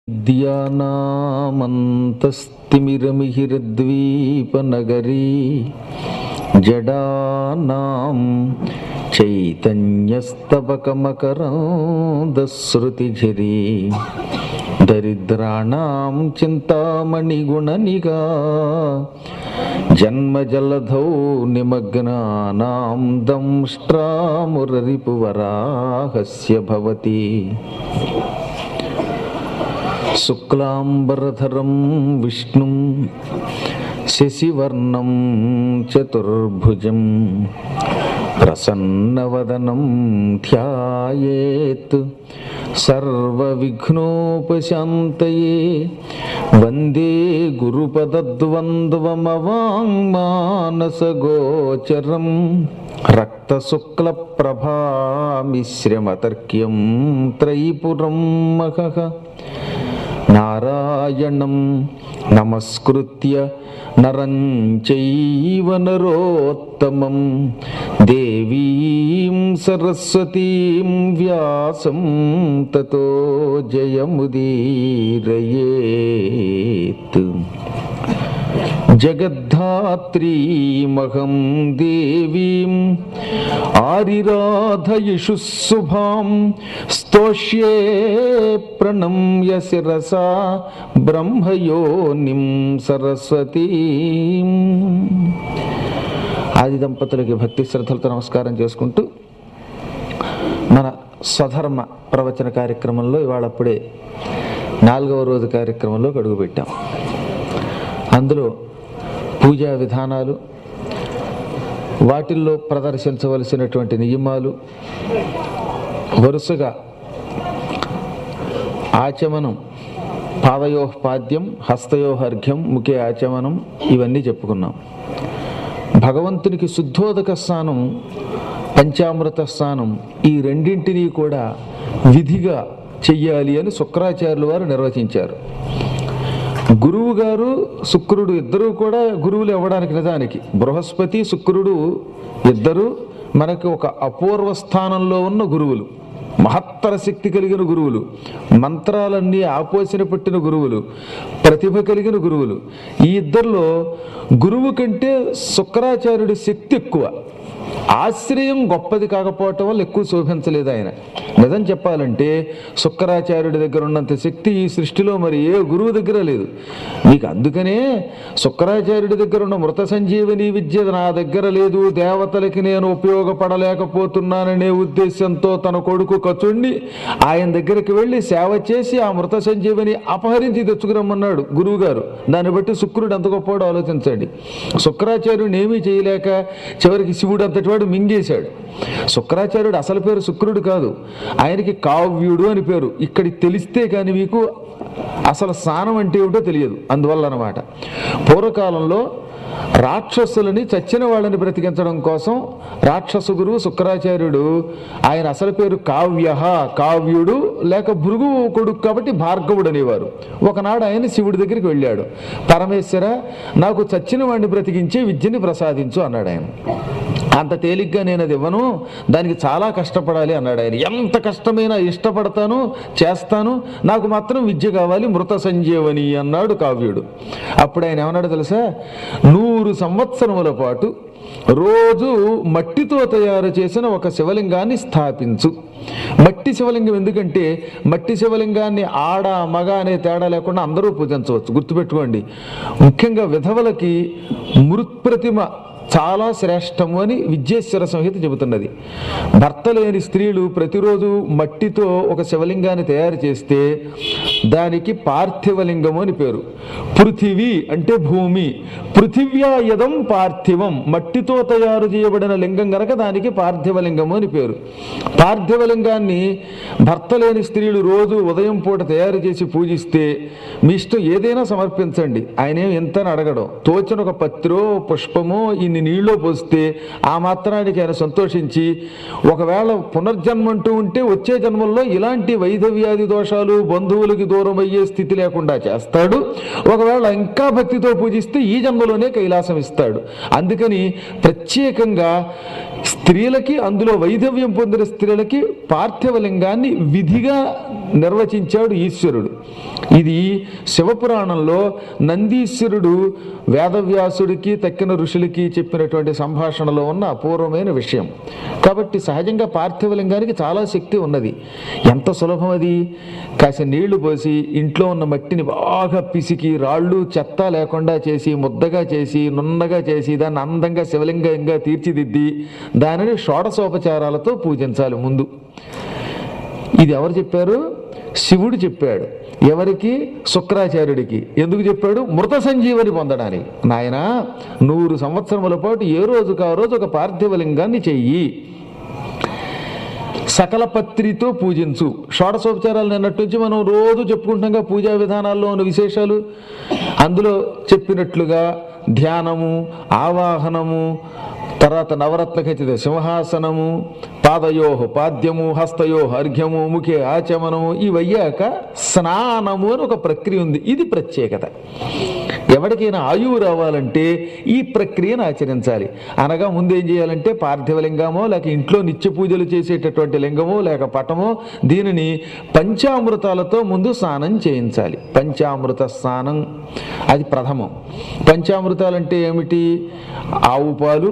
విద్యానామంతస్తిమిరమిహిరద్వీపనగరీ జడానాం చైతన్యస్తబకమకరాందశ్రుతిఝరీ దరిద్రాణాం చింతామణిగుణనిగా జన్మజలధౌ నిమగ్నానాం దంష్ట్రామురరిపువరాహస్య భవతి శుక్లాంబరధరం విష్ణుం శశివర్ణం చతుర్భుజం ప్రసన్నవదనం ధ్యాయేత్ సర్వవిఘ్నోపశాంతయే వందే గురుపదద్వంద్వమవాङ्మానసగోచరం రక్తశుక్లప్రభామిశ్రమతర్క్యం త్రైపురం మహః నారాయణం నమస్కృత్య నరం చైవ నరోత్తమం దేవీం సరస్వతీం వ్యాసం తతో జయముదీరయేత్ జగద్ధాత్రీమహం దేవీం ఆరిరాధయిషు శుభాం స్తోష్యే ప్రణమ్య శిరసా బ్రహ్మయోనిం సరస్వతీం ఆది దంపతులకి భక్తి శ్రద్ధలతో నమస్కారం చేసుకుంటూ మన స్వధర్మ ప్రవచన కార్యక్రమంలో ఇవాళ అప్పుడే నాలుగవ రోజు కార్యక్రమంలోకి అడుగుపెట్టాం అందులో పూజా విధానాలు వాటిల్లో ప్రదర్శించవలసినటువంటి నియమాలు వరుసగా ఆచమనం పాదయో పాద్యం హస్తయో అర్ఘ్యం ముఖే ఆచమనం ఇవన్నీ చెప్పుకున్నాం భగవంతునికి శుద్ధోదక స్నానం పంచామృత స్నానం ఈ రెండింటినీ కూడా విధిగా చెయ్యాలి అని శుక్రాచార్యుల వారు నిర్వచించారు గురువు గారు శుక్రుడు ఇద్దరూ కూడా గురువులు ఇవ్వడానికి నిజానికి బృహస్పతి శుక్రుడు ఇద్దరు మనకి ఒక అపూర్వ స్థానంలో ఉన్న గురువులు మహత్తర శక్తి కలిగిన గురువులు మంత్రాలన్నీ ఆపోసిన పెట్టిన గురువులు ప్రతిభ కలిగిన గురువులు ఈ ఇద్దరిలో గురువు కంటే శుక్రాచార్యుడి శక్తి ఎక్కువ ఆశ్రయం గొప్పది కాకపోవటం వల్ల ఎక్కువ శోభించలేదు ఆయన నిజం చెప్పాలంటే శుక్రాచార్యుడి దగ్గర ఉన్నంత శక్తి ఈ సృష్టిలో మరి ఏ గురువు దగ్గర లేదు మీకు అందుకనే శుక్రాచార్యుడి దగ్గర ఉన్న మృత సంజీవని విద్య నా దగ్గర లేదు దేవతలకి నేను ఉపయోగపడలేకపోతున్నాననే ఉద్దేశంతో తన కొడుకు కచుండి ఆయన దగ్గరికి వెళ్ళి సేవ చేసి ఆ మృత సంజీవని అపహరించి తెచ్చుకురమ్మన్నాడు గురువు గారు దాన్ని బట్టి శుక్రుడు ఎంత గొప్పవాడు ఆలోచించండి శుక్రాచార్యుడు ఏమీ చేయలేక చివరికి శివుడు అంతటి వాడు మింగేశాడు శుక్రాచార్యుడు అసలు పేరు శుక్రుడు కాదు ఆయనకి కావ్యుడు అని పేరు ఇక్కడికి తెలిస్తే కానీ మీకు అసలు స్నానం అంటే ఏమిటో తెలియదు అందువల్ల అనమాట పూర్వకాలంలో రాక్షసులని చచ్చిన వాళ్ళని బ్రతికించడం కోసం రాక్షసు గురువు శుక్రాచార్యుడు ఆయన అసలు పేరు కావ్య కావ్యుడు లేక భృగు కొడుకు కాబట్టి భార్గవుడు అనేవారు ఒకనాడు ఆయన శివుడి దగ్గరికి వెళ్ళాడు పరమేశ్వర నాకు చచ్చిన వాడిని బ్రతికించే విద్యని ప్రసాదించు అన్నాడు ఆయన అంత తేలిగ్గా నేను అది ఇవ్వను దానికి చాలా కష్టపడాలి అన్నాడు ఆయన ఎంత కష్టమైనా ఇష్టపడతాను చేస్తాను నాకు మాత్రం విద్య కావాలి మృత సంజీవని అన్నాడు కావ్యుడు అప్పుడు ఆయన ఏమన్నాడు తెలుసా నూరు సంవత్సరముల పాటు రోజు మట్టితో తయారు చేసిన ఒక శివలింగాన్ని స్థాపించు మట్టి శివలింగం ఎందుకంటే మట్టి శివలింగాన్ని ఆడ మగ అనే తేడా లేకుండా అందరూ పూజించవచ్చు గుర్తుపెట్టుకోండి ముఖ్యంగా విధవలకి మృత్ప్రతిమ చాలా శ్రేష్టము అని విద్యేశ్వర సంహిత చెబుతున్నది భర్త లేని స్త్రీలు ప్రతిరోజు మట్టితో ఒక శివలింగాన్ని తయారు చేస్తే దానికి పార్థివలింగము అని పేరు పృథివీ అంటే భూమి పృథివ్యాయదం పార్థివం మట్టితో తయారు చేయబడిన లింగం గనక దానికి పార్థివలింగము అని పేరు పార్థివలింగాన్ని భర్త లేని స్త్రీలు రోజు ఉదయం పూట తయారు చేసి పూజిస్తే మీ ఇష్టం ఏదైనా సమర్పించండి ఆయన ఏం ఎంత అని అడగడం తోచిన ఒక పత్రో పుష్పమో ఇన్ని నీళ్ళో పోస్తే ఆ మాత్రానికి ఆయన సంతోషించి ఒకవేళ పునర్జన్మ అంటూ ఉంటే వచ్చే జన్మల్లో ఇలాంటి వైధవ్యాధి దోషాలు బంధువులకి దూరం అయ్యే స్థితి లేకుండా చేస్తాడు ఒకవేళ ఇంకా భక్తితో పూజిస్తే ఈ జన్మలోనే కైలాసం ఇస్తాడు అందుకని ప్రత్యేకంగా స్త్రీలకి అందులో వైధవ్యం పొందిన స్త్రీలకి పార్థివలింగాన్ని విధిగా నిర్వచించాడు ఈశ్వరుడు ఇది శివపురాణంలో నందీశ్వరుడు వేదవ్యాసుడికి తక్కిన ఋషులకి చెప్పినటువంటి సంభాషణలో ఉన్న అపూర్వమైన విషయం కాబట్టి సహజంగా పార్థివలింగానికి చాలా శక్తి ఉన్నది ఎంత సులభం అది కాసి నీళ్లు పోసి ఇంట్లో ఉన్న మట్టిని బాగా పిసికి రాళ్ళు చెత్త లేకుండా చేసి ముద్దగా చేసి నున్నగా చేసి దాన్ని అందంగా శివలింగంగా తీర్చిదిద్ది దానిని షోడశోపచారాలతో పూజించాలి ముందు ఇది ఎవరు చెప్పారు శివుడు చెప్పాడు ఎవరికి శుక్రాచార్యుడికి ఎందుకు చెప్పాడు మృత సంజీవని పొందడానికి నాయన నూరు సంవత్సరముల పాటు ఏ రోజుకు ఆ రోజు ఒక పార్థివలింగాన్ని చెయ్యి సకల పత్రితో పూజించు షోడశోపచారాలు నిన్నటి నుంచి మనం రోజు చెప్పుకుంటాంగా పూజా విధానాల్లో ఉన్న విశేషాలు అందులో చెప్పినట్లుగా ధ్యానము ఆవాహనము తర్వాత నవరత్న ఖచ్చిత సింహాసనము పాదయో పాద్యము హస్తయో అర్ఘ్యము ముఖే ఆచమనము ఇవయ్యాక స్నానము అని ఒక ప్రక్రియ ఉంది ఇది ప్రత్యేకత ఎవరికైనా ఆయువు రావాలంటే ఈ ప్రక్రియను ఆచరించాలి అనగా ముందేం చేయాలంటే పార్థివలింగమో లేక ఇంట్లో నిత్య పూజలు చేసేటటువంటి లింగమో లేక పటమో దీనిని పంచామృతాలతో ముందు స్నానం చేయించాలి పంచామృత స్నానం అది ప్రథమం పంచామృతాలు అంటే ఏమిటి ఆవు పాలు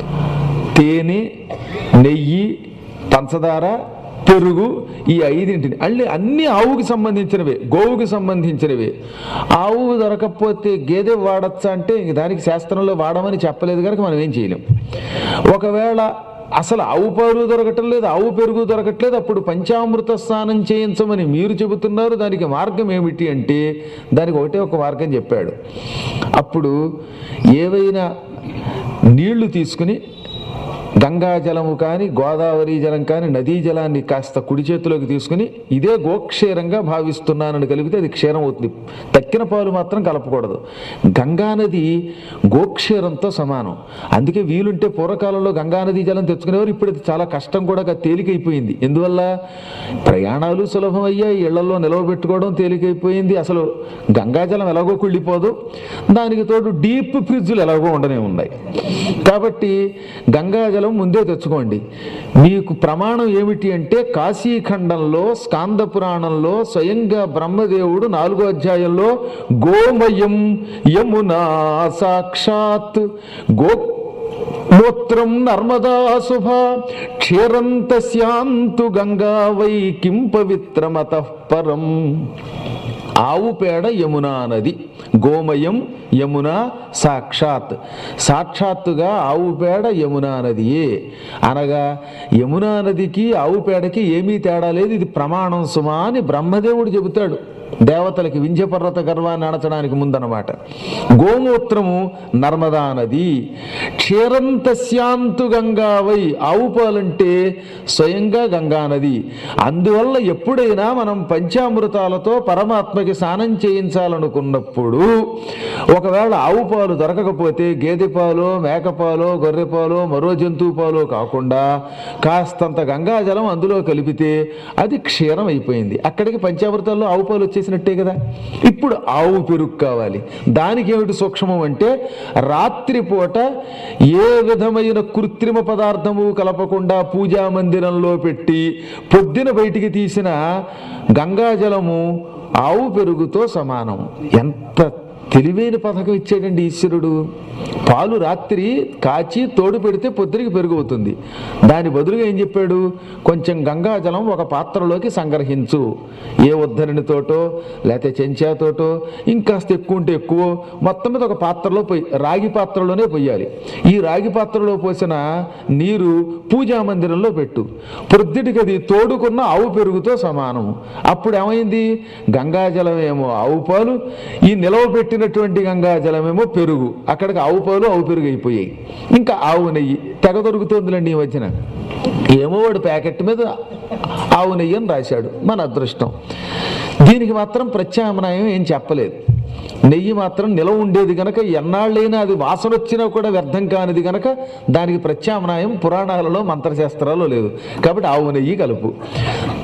తేనె నెయ్యి పంచదార పెరుగు ఈ ఐదింటిని అల్లి అన్ని ఆవుకి సంబంధించినవే గోవుకి సంబంధించినవే ఆవు దొరకకపోతే గేదె వాడచ్చా అంటే ఇంక దానికి శాస్త్రంలో వాడమని చెప్పలేదు కనుక మనం ఏం చేయలేం ఒకవేళ అసలు ఆవు పాలు దొరకటం లేదు ఆవు పెరుగు దొరకట్లేదు అప్పుడు పంచామృత స్నానం చేయించమని మీరు చెబుతున్నారు దానికి మార్గం ఏమిటి అంటే దానికి ఒకటే ఒక మార్గం చెప్పాడు అప్పుడు ఏవైనా నీళ్లు తీసుకుని గంగా జలము కానీ గోదావరి జలం కానీ నదీ జలాన్ని కాస్త కుడి చేతిలోకి తీసుకుని ఇదే గోక్షీరంగా భావిస్తున్నానని కలిపితే అది క్షీరం అవుతుంది తక్కిన పాలు మాత్రం కలపకూడదు గంగా నది గోక్షీరంతో సమానం అందుకే వీలుంటే పూర్వకాలంలో గంగా నది జలం తెచ్చుకునేవారు ఇప్పుడు అది చాలా కష్టం కూడా కా- తేలికైపోయింది ఎందువల్ల ప్రయాణాలు సులభమయ్యాయి ఇళ్లలో నిలవబెట్టుకోవడం తేలికైపోయింది అసలు గంగాజలం ఎలాగో కుళ్ళిపోదు దానికి తోడు డీప్ ఫ్రిడ్జ్లు ఎలాగో ఉండనే ఉన్నాయి కాబట్టి గంగాజలం ముందే తెచ్చుకోండి మీకు ప్రమాణం ఏమిటి అంటే కాశీఖండంలో స్కాంద పురాణంలో స్వయంగా బ్రహ్మదేవుడు నాలుగో అధ్యాయంలో గోమయం యమునా సాక్షాత్ గో మూత్రం నర్మదా శుభ క్షీరంత శాంతు గంగా వై కిం పవిత్రమత పరం ఆవు పేడ యమునా నది గోమయం యమున సాక్షాత్ సాక్షాత్తుగా ఆవు పేడ యమునా నదియే అనగా యమునా నదికి ఆవు పేడకి ఏమీ తేడా లేదు ఇది ప్రమాణం సుమా అని బ్రహ్మదేవుడు చెబుతాడు దేవతలకి వింధ్యపర్వత గర్వాన్ని అణచడానికి ముందనమాట గోమూత్రము నర్మదా నది క్షీరంత శాంతు గంగావై ఆవు పాలంటే స్వయంగా గంగా నది అందువల్ల ఎప్పుడైనా మనం పంచామృతాలతో పరమాత్మకి స్నానం చేయించాలనుకున్నప్పుడు ఒకవేళ ఆవు పాలు దొరకకపోతే గేదె పాలు మేకపాలు గొర్రెపాలు మరో జంతువు పాలు కాకుండా కాస్తంత గంగాజలం అందులో కలిపితే అది క్షీరం అయిపోయింది అక్కడికి పంచామృతాల్లో ఆవు పాలు వచ్చేసినట్టే కదా ఇప్పుడు ఆవు పెరుగు కావాలి దానికి ఏమిటి సూక్ష్మం అంటే రాత్రిపూట ఏ విధమైన కృత్రిమ పదార్థము కలపకుండా పూజా మందిరంలో పెట్టి పొద్దున బయటికి తీసిన గంగాజలము ఆవు పెరుగుతో సమానం ఎంత తెలివైన పథకం ఇచ్చాడండి ఈశ్వరుడు పాలు రాత్రి కాచి తోడు పెడితే పొద్దురికి పెరుగు అవుతుంది దాని బదులుగా ఏం చెప్పాడు కొంచెం గంగాజలం ఒక పాత్రలోకి సంగ్రహించు ఏ ఉద్ధరణితోటో లేకపోతే చెంచాతోటో ఇంకాస్త ఎక్కువ ఉంటే ఎక్కువ మొత్తం మీద ఒక పాత్రలో పోయి రాగి పాత్రలోనే పోయాలి ఈ రాగి పాత్రలో పోసిన నీరు పూజా మందిరంలో పెట్టు ప్రొద్దుటికి అది తోడుకున్న ఆవు పెరుగుతో సమానం అప్పుడు ఏమైంది గంగాజలం ఏమో ఆవు పాలు ఈ నిలవ పెట్టినటువంటి గంగాజలమేమో పెరుగు అక్కడికి ఆవు పాలు ఆవు పెరుగు అయిపోయాయి ఇంకా ఆవు నెయ్యి తెగ దొరుకుతుందిలేండి ఈ మధ్యన ఏమో వాడు ప్యాకెట్ మీద ఆవు నెయ్యి అని రాశాడు మన అదృష్టం దీనికి మాత్రం ప్రత్యామ్నాయం ఏం చెప్పలేదు నెయ్యి మాత్రం నిలవ ఉండేది గనక ఎన్నాళ్ళైనా అది వాసన వచ్చినా కూడా వ్యర్థం కానిది గనక దానికి ప్రత్యామ్నాయం పురాణాలలో మంత్రశాస్త్రాల్లో లేదు కాబట్టి ఆవు నెయ్యి కలుపు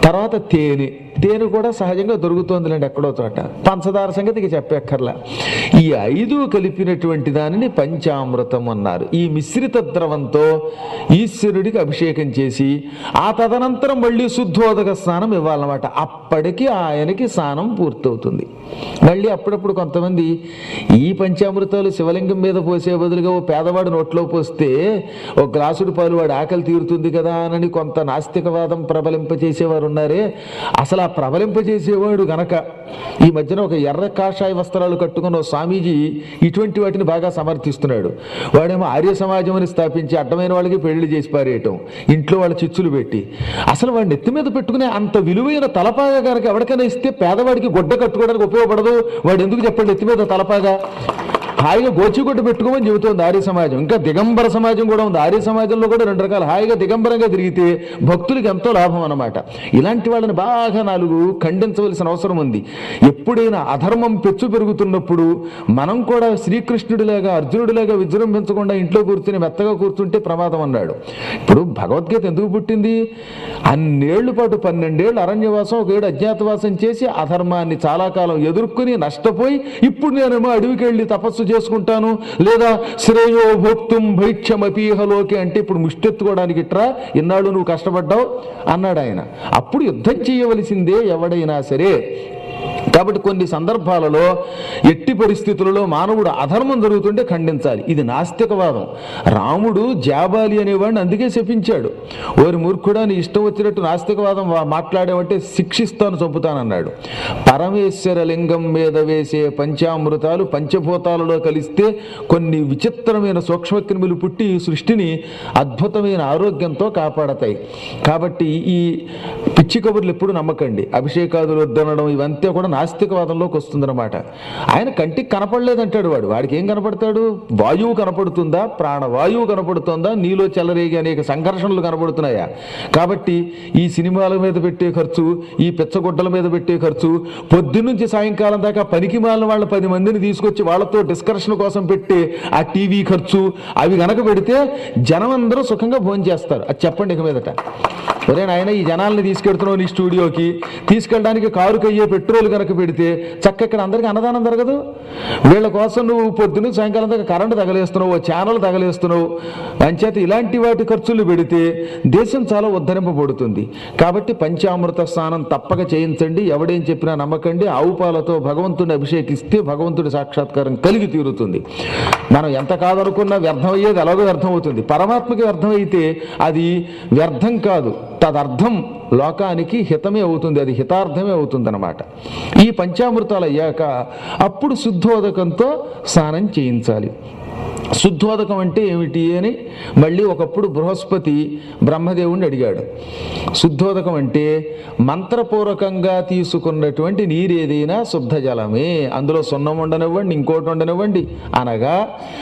తర్వాత తేనె తేనె కూడా సహజంగా దొరుకుతోందిలేండి ఎక్కడో చోట పంచదార సంగతి ఇక చెప్పక్కర్లా ఈ ఐదు కలిపినటువంటి దానిని పంచామృతం అన్నారు ఈ మిశ్రిత ద్రవంతో ఈశ్వరుడికి అభిషేకం చేసి ఆ తదనంతరం మళ్ళీ శుద్ధోదక స్నానం ఇవ్వాలన్నమాట అప్పటికి ఆయనకి స్నానం పూర్తవుతుంది మళ్ళీ అప్పుడప్పుడు కొంతమంది ఈ పంచామృతాలు శివలింగం మీద పోసే బదులుగా ఓ పేదవాడు నోట్లో పోస్తే ఓ గ్లాసుడు పాలు వాడు ఆకలి తీరుతుంది కదా అని కొంత నాస్తికవాదం ప్రబలింపచేసేవారు ఉన్నారే అసలు ఆ ప్రబలింపచేసేవాడు గనక ఈ మధ్యన ఒక ఎర్ర కాషాయ వస్త్రాలు కట్టుకున్న ఓ స్వామీజీ ఇటువంటి వాటిని బాగా సమర్థిస్తున్నాడు వాడేమో ఆర్య సమాజం అని స్థాపించి అడ్డమైన వాళ్ళకి పెళ్లి చేసి పారేయటం ఇంట్లో వాళ్ళ చిచ్చులు పెట్టి అసలు వాడి నెత్తి మీద పెట్టుకునే అంత విలువైన తలపాగా కనుక ఎవరికైనా ఇస్తే పేదవాడికి గుడ్డ కట్టుకోవడానికి ఉపయోగపడదు వాడు ఎందుకు చెప్పండి నెత్తి మీద తలపాగా హాయిగా గోచిగుడ్డ పెట్టుకోమని చెబుతోంది ఆర్య సమాజం ఇంకా దిగంబర సమాజం కూడా ఉంది ఆర్య సమాజంలో కూడా రెండు రకాలు హాయిగా దిగంబరంగా తిరిగితే భక్తులకు ఎంతో లాభం అన్నమాట ఇలాంటి వాళ్ళని బాగా నాలుగు ఖండించవలసిన అవసరం ఉంది ఎప్పుడైనా అధర్మం పెచ్చు పెరుగుతున్నప్పుడు మనం కూడా శ్రీకృష్ణుడిలాగా అర్జునుడిలాగా విజృంభించకుండా ఇంట్లో కూర్చుని మెత్తగా కూర్చుంటే ప్రమాదం అన్నాడు ఇప్పుడు భగవద్గీత ఎందుకు పుట్టింది అన్నేళ్ల పాటు పన్నెండేళ్ళు అరణ్యవాసం ఒక ఏడు అజ్ఞాతవాసం చేసి అధర్మాన్ని చాలా కాలం ఎదుర్కొని నష్టపోయి ఇప్పుడు నేనేమో అడవికి వెళ్ళి తపస్సు చేసుకుంటాను లేదా శ్రేయో భోక్తుం భైక్షమపీహలోకి అంటే ఇప్పుడు ముష్టెత్తుకోవడానికి ఇట్రా ఇన్నాళ్ళు నువ్వు కష్టపడ్డావు అన్నాడు ఆయన అప్పుడు యుద్ధం చేయవలసిందే ఎవడైనా సరే కాబట్టి కొన్ని సందర్భాలలో ఎట్టి పరిస్థితులలో మానవుడు అధర్మం జరుగుతుంటే ఖండించాలి ఇది నాస్తికవాదం రాముడు జాబాలి అనేవాడిని అందుకే శపించాడు ఓరి మూర్ఖుడా నీ ఇష్టం వచ్చినట్టు నాస్తికవాదం వా- మాట్లాడేవంటే శిక్షిస్తాను చంపుతానన్నాడు పరమేశ్వర లింగం మీద వేసే పంచామృతాలు పంచభూతాలలో కలిస్తే కొన్ని విచిత్రమైన సూక్ష్మక్రిములు పుట్టి ఈ సృష్టిని అద్భుతమైన ఆరోగ్యంతో కాపాడతాయి కాబట్టి ఈ పిచ్చి కబుర్లు ఎప్పుడు నమ్మకండి అభిషేకాదులు వద్దనడం ఇవంతా కూడా నాస్తికవాదంలోకి వస్తుందన్నమాట ఆయన కంటికి కనపడలేదంటాడు వాడు వాడికి ఏం కనపడతాడు వాయువు కనపడుతుందా ప్రాణవాయువు కనపడుతుందా నీలో చెలరేగి అనేక సంఘర్షణలు కనపడుతున్నాయా కాబట్టి ఈ సినిమాల మీద పెట్టే ఖర్చు ఈ పిచ్చగుడ్డల మీద పెట్టే ఖర్చు పొద్దున్నుంచి సాయంకాలం దాకా పనికి మాలిన వాళ్ళ పది మందిని తీసుకొచ్చి వాళ్ళతో డిస్కషన్ కోసం పెట్టే ఆ టీవీ ఖర్చు అవి గనక పెడితే జనం అందరూ సుఖంగా భోజనం చేస్తారు అది చెప్పండి ఇక మీదట ఒరే నాయన ఈ జనాల్ని తీసుకెడుతున్నావు నీ స్టూడియోకి తీసుకెళ్ళడానికి కారుకి అయ్యే పెట్రోల్ కనుక పెడితే చక్క ఇక్కడ అందరికీ అన్నదానం జరగదు వీళ్ళ కోసం నువ్వు పొద్దున్న సాయంకాలం దాకా కరెంటు తగలేస్తున్నావు ఓ ఛానల్ తగలేస్తున్నావు అంచేత ఇలాంటి వాటి ఖర్చులు పెడితే దేశం చాలా ఉద్ధరింపబడుతుంది కాబట్టి పంచామృత స్నానం తప్పక చేయించండి ఎవడేం చెప్పినా నమ్మకండి ఆవు పాలతో భగవంతుడిని అభిషేకిస్తే భగవంతుడి సాక్షాత్కారం కలిగి తీరుతుంది మనం ఎంత కాదనుకున్నా వ్యర్థమయ్యేది ఎలాగో వ్యర్థమవుతుంది పరమాత్మకి వ్యర్థమైతే అది వ్యర్థం కాదు తదర్థం లోకానికి హితమే అవుతుంది అది హితార్థమే అవుతుంది అనమాట ఈ పంచామృతాలు అయ్యాక అప్పుడు శుద్ధోదకంతో స్నానం చేయించాలి శుద్ధోదకం అంటే ఏమిటి అని మళ్ళీ ఒకప్పుడు బృహస్పతి బ్రహ్మదేవుణ్ణి అడిగాడు శుద్ధోదకం అంటే మంత్రపూర్వకంగా తీసుకున్నటువంటి నీరు ఏదైనా శుద్ధ జలమే అందులో సున్నం ఉండనివ్వండి ఇంకోటి ఉండనివ్వండి అనగా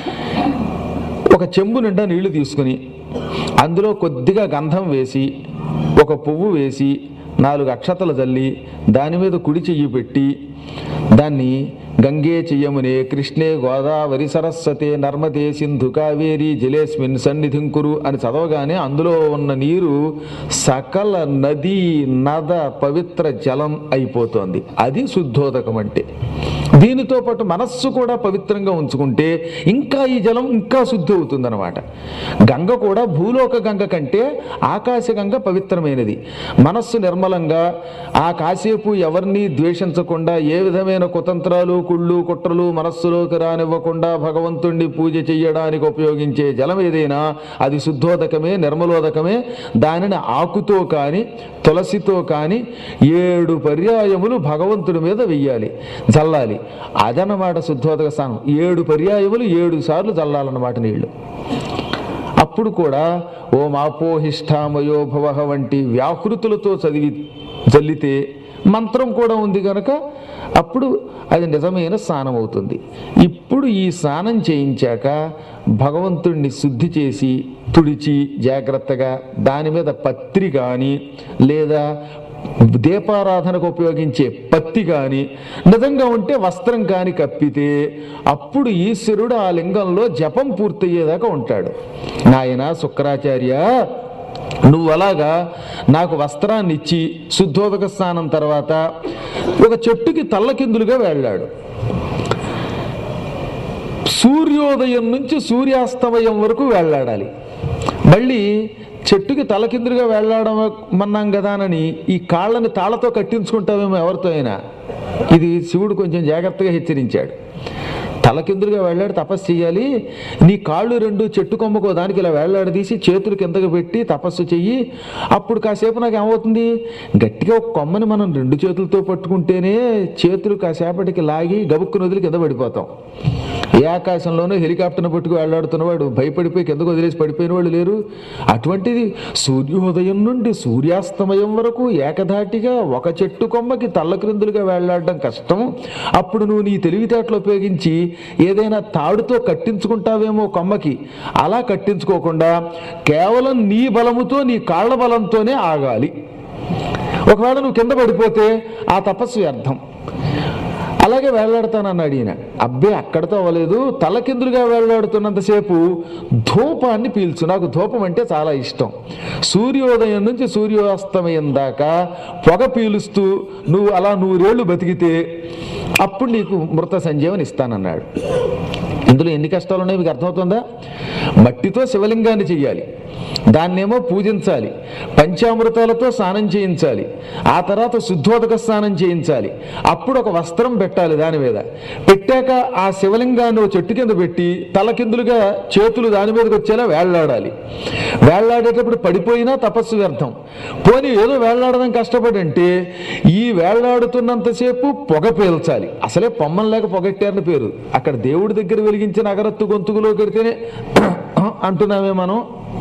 ఒక చెంబు నిండా నీళ్లు తీసుకుని అందులో కొద్దిగా గంధం వేసి ఒక పువ్వు వేసి నాలుగు అక్షతలు చల్లి దాని మీద కుడి చెయ్యి పెట్టి దాన్ని గంగే చెయ్యమునే కృష్ణే గోదావరి సరస్వతే నర్మదే సింధు కావేరి జలేస్మిన్ సన్నిధింకురు అని చదవగానే అందులో ఉన్న నీరు సకల నది నద పవిత్ర జలం అయిపోతోంది అది శుద్ధోదకం అంటే దీనితో పాటు మనస్సు కూడా పవిత్రంగా ఉంచుకుంటే ఇంకా ఈ జలం ఇంకా శుద్ధి అవుతుందన్నమాట గంగ కూడా భూలోక గంగ కంటే ఆకాశ గంగ పవిత్రమైనది మనస్సు నిర్మలంగా ఆ కాసేపు ఎవరిని ద్వేషించకుండా ఏ విధమైన కుతంత్రాలు కుళ్ళు కుట్రలు మనస్సులోకి రానివ్వకుండా భగవంతుణ్ణి పూజ చెయ్యడానికి ఉపయోగించే జలం ఏదైనా అది శుద్ధోదకమే నిర్మలోదకమే దానిని ఆకుతో కానీ తులసితో కానీ ఏడు పర్యాయములు భగవంతుడి మీద వెయ్యాలి జల్లాలి అదన్నమాట శుద్ధోదక స్నానం ఏడు పర్యాయములు ఏడు సార్లు జల్లాలన్నమాట నీళ్లు అప్పుడు కూడా ఓ మాపోహిష్టామయో భవ వంటి వ్యాకృతులతో చదివి జల్లితే మంత్రం కూడా ఉంది కనుక అప్పుడు అది నిజమైన స్నానం అవుతుంది ఇప్పుడు ఈ స్నానం చేయించాక భగవంతుణ్ణి శుద్ధి చేసి తుడిచి జాగ్రత్తగా దాని మీద పత్రి కానీ లేదా దీపారాధనకు ఉపయోగించే పత్తి కానీ నిజంగా ఉంటే వస్త్రం కానీ కప్పితే అప్పుడు ఈశ్వరుడు ఆ లింగంలో జపం పూర్తయ్యేదాకా ఉంటాడు నాయన శుక్రాచార్య నువ్వు అలాగా నాకు వస్త్రాన్ని ఇచ్చి శుద్ధోదక స్నానం తర్వాత ఒక చెట్టుకి తల్లకిందులుగా వెళ్ళాడు సూర్యోదయం నుంచి సూర్యాస్తమయం వరకు వెళ్ళాడాలి మళ్ళీ చెట్టుకి తలకిందులుగా వెళ్ళాడమన్నాం కదా అని ఈ కాళ్ళని తాళతో కట్టించుకుంటామేమో ఎవరితో అయినా ఇది శివుడు కొంచెం జాగ్రత్తగా హెచ్చరించాడు తలకిందులుగా వెళ్ళాడు తపస్సు చేయాలి నీ కాళ్ళు రెండు చెట్టు కొమ్మకో దానికి ఇలా వేళ్లాడదీసి చేతులు కిందకు పెట్టి తపస్సు చెయ్యి అప్పుడు కాసేపు నాకు ఏమవుతుంది గట్టిగా ఒక కొమ్మని మనం రెండు చేతులతో పట్టుకుంటేనే చేతులు కాసేపటికి లాగి గబుక్కు నదులు కింద పడిపోతాం ఏ ఆకాశంలోనూ హెలికాప్టర్ను పట్టుకు వెళ్ళాడుతున్నవాడు భయపడిపోయి కిందకు వదిలేసి పడిపోయిన వాళ్ళు లేరు అటువంటిది సూర్యోదయం నుండి సూర్యాస్తమయం వరకు ఏకధాటిగా ఒక చెట్టు కొమ్మకి తల్లక్రిందులుగా వెళ్ళాడడం కష్టం అప్పుడు నువ్వు నీ తెలివితేటలు ఉపయోగించి ఏదైనా తాడుతో కట్టించుకుంటావేమో కొమ్మకి అలా కట్టించుకోకుండా కేవలం నీ బలముతో నీ కాళ్ళ బలంతోనే ఆగాలి ఒకవేళ నువ్వు కింద పడిపోతే ఆ తపస్సు వ్యర్థం అలాగే వేళ్లాడతానన్నాడు ఈయన అబ్బే అక్కడితో అవ్వలేదు తలకిందులుగా వేళ్లాడుతున్నంతసేపు ధూపాన్ని పీల్చు నాకు ధూపం అంటే చాలా ఇష్టం సూర్యోదయం నుంచి సూర్యాస్తమయం దాకా పొగ పీలుస్తూ నువ్వు అలా నూరేళ్లు బతికితే అప్పుడు నీకు మృత సంజీవని ఇస్తానన్నాడు ఇందులో ఎన్ని కష్టాలు ఉన్నాయో మీకు అర్థమవుతుందా మట్టితో శివలింగాన్ని చెయ్యాలి దాన్నేమో పూజించాలి పంచామృతాలతో స్నానం చేయించాలి ఆ తర్వాత శుద్ధోదక స్నానం చేయించాలి అప్పుడు ఒక వస్త్రం పెట్టాలి దాని మీద పెట్టాక ఆ శివలింగాన్ని ఓ చెట్టు కింద పెట్టి తలకిందులుగా చేతులు దాని మీదకి వచ్చేలా వేళ్లాడాలి వేళ్లాడేటప్పుడు పడిపోయినా తపస్సు వ్యర్థం పోనీ ఏదో వేళ్లాడడం కష్టపడంటే ఈ వేళ్లాడుతున్నంతసేపు పొగ పీల్చాలి అసలే పొమ్మం లేక పొగట్టారని పేరు అక్కడ దేవుడి దగ్గర వెలిగించిన అగరత్తు గొంతుకులో కడితేనే అంటున్నామే మనం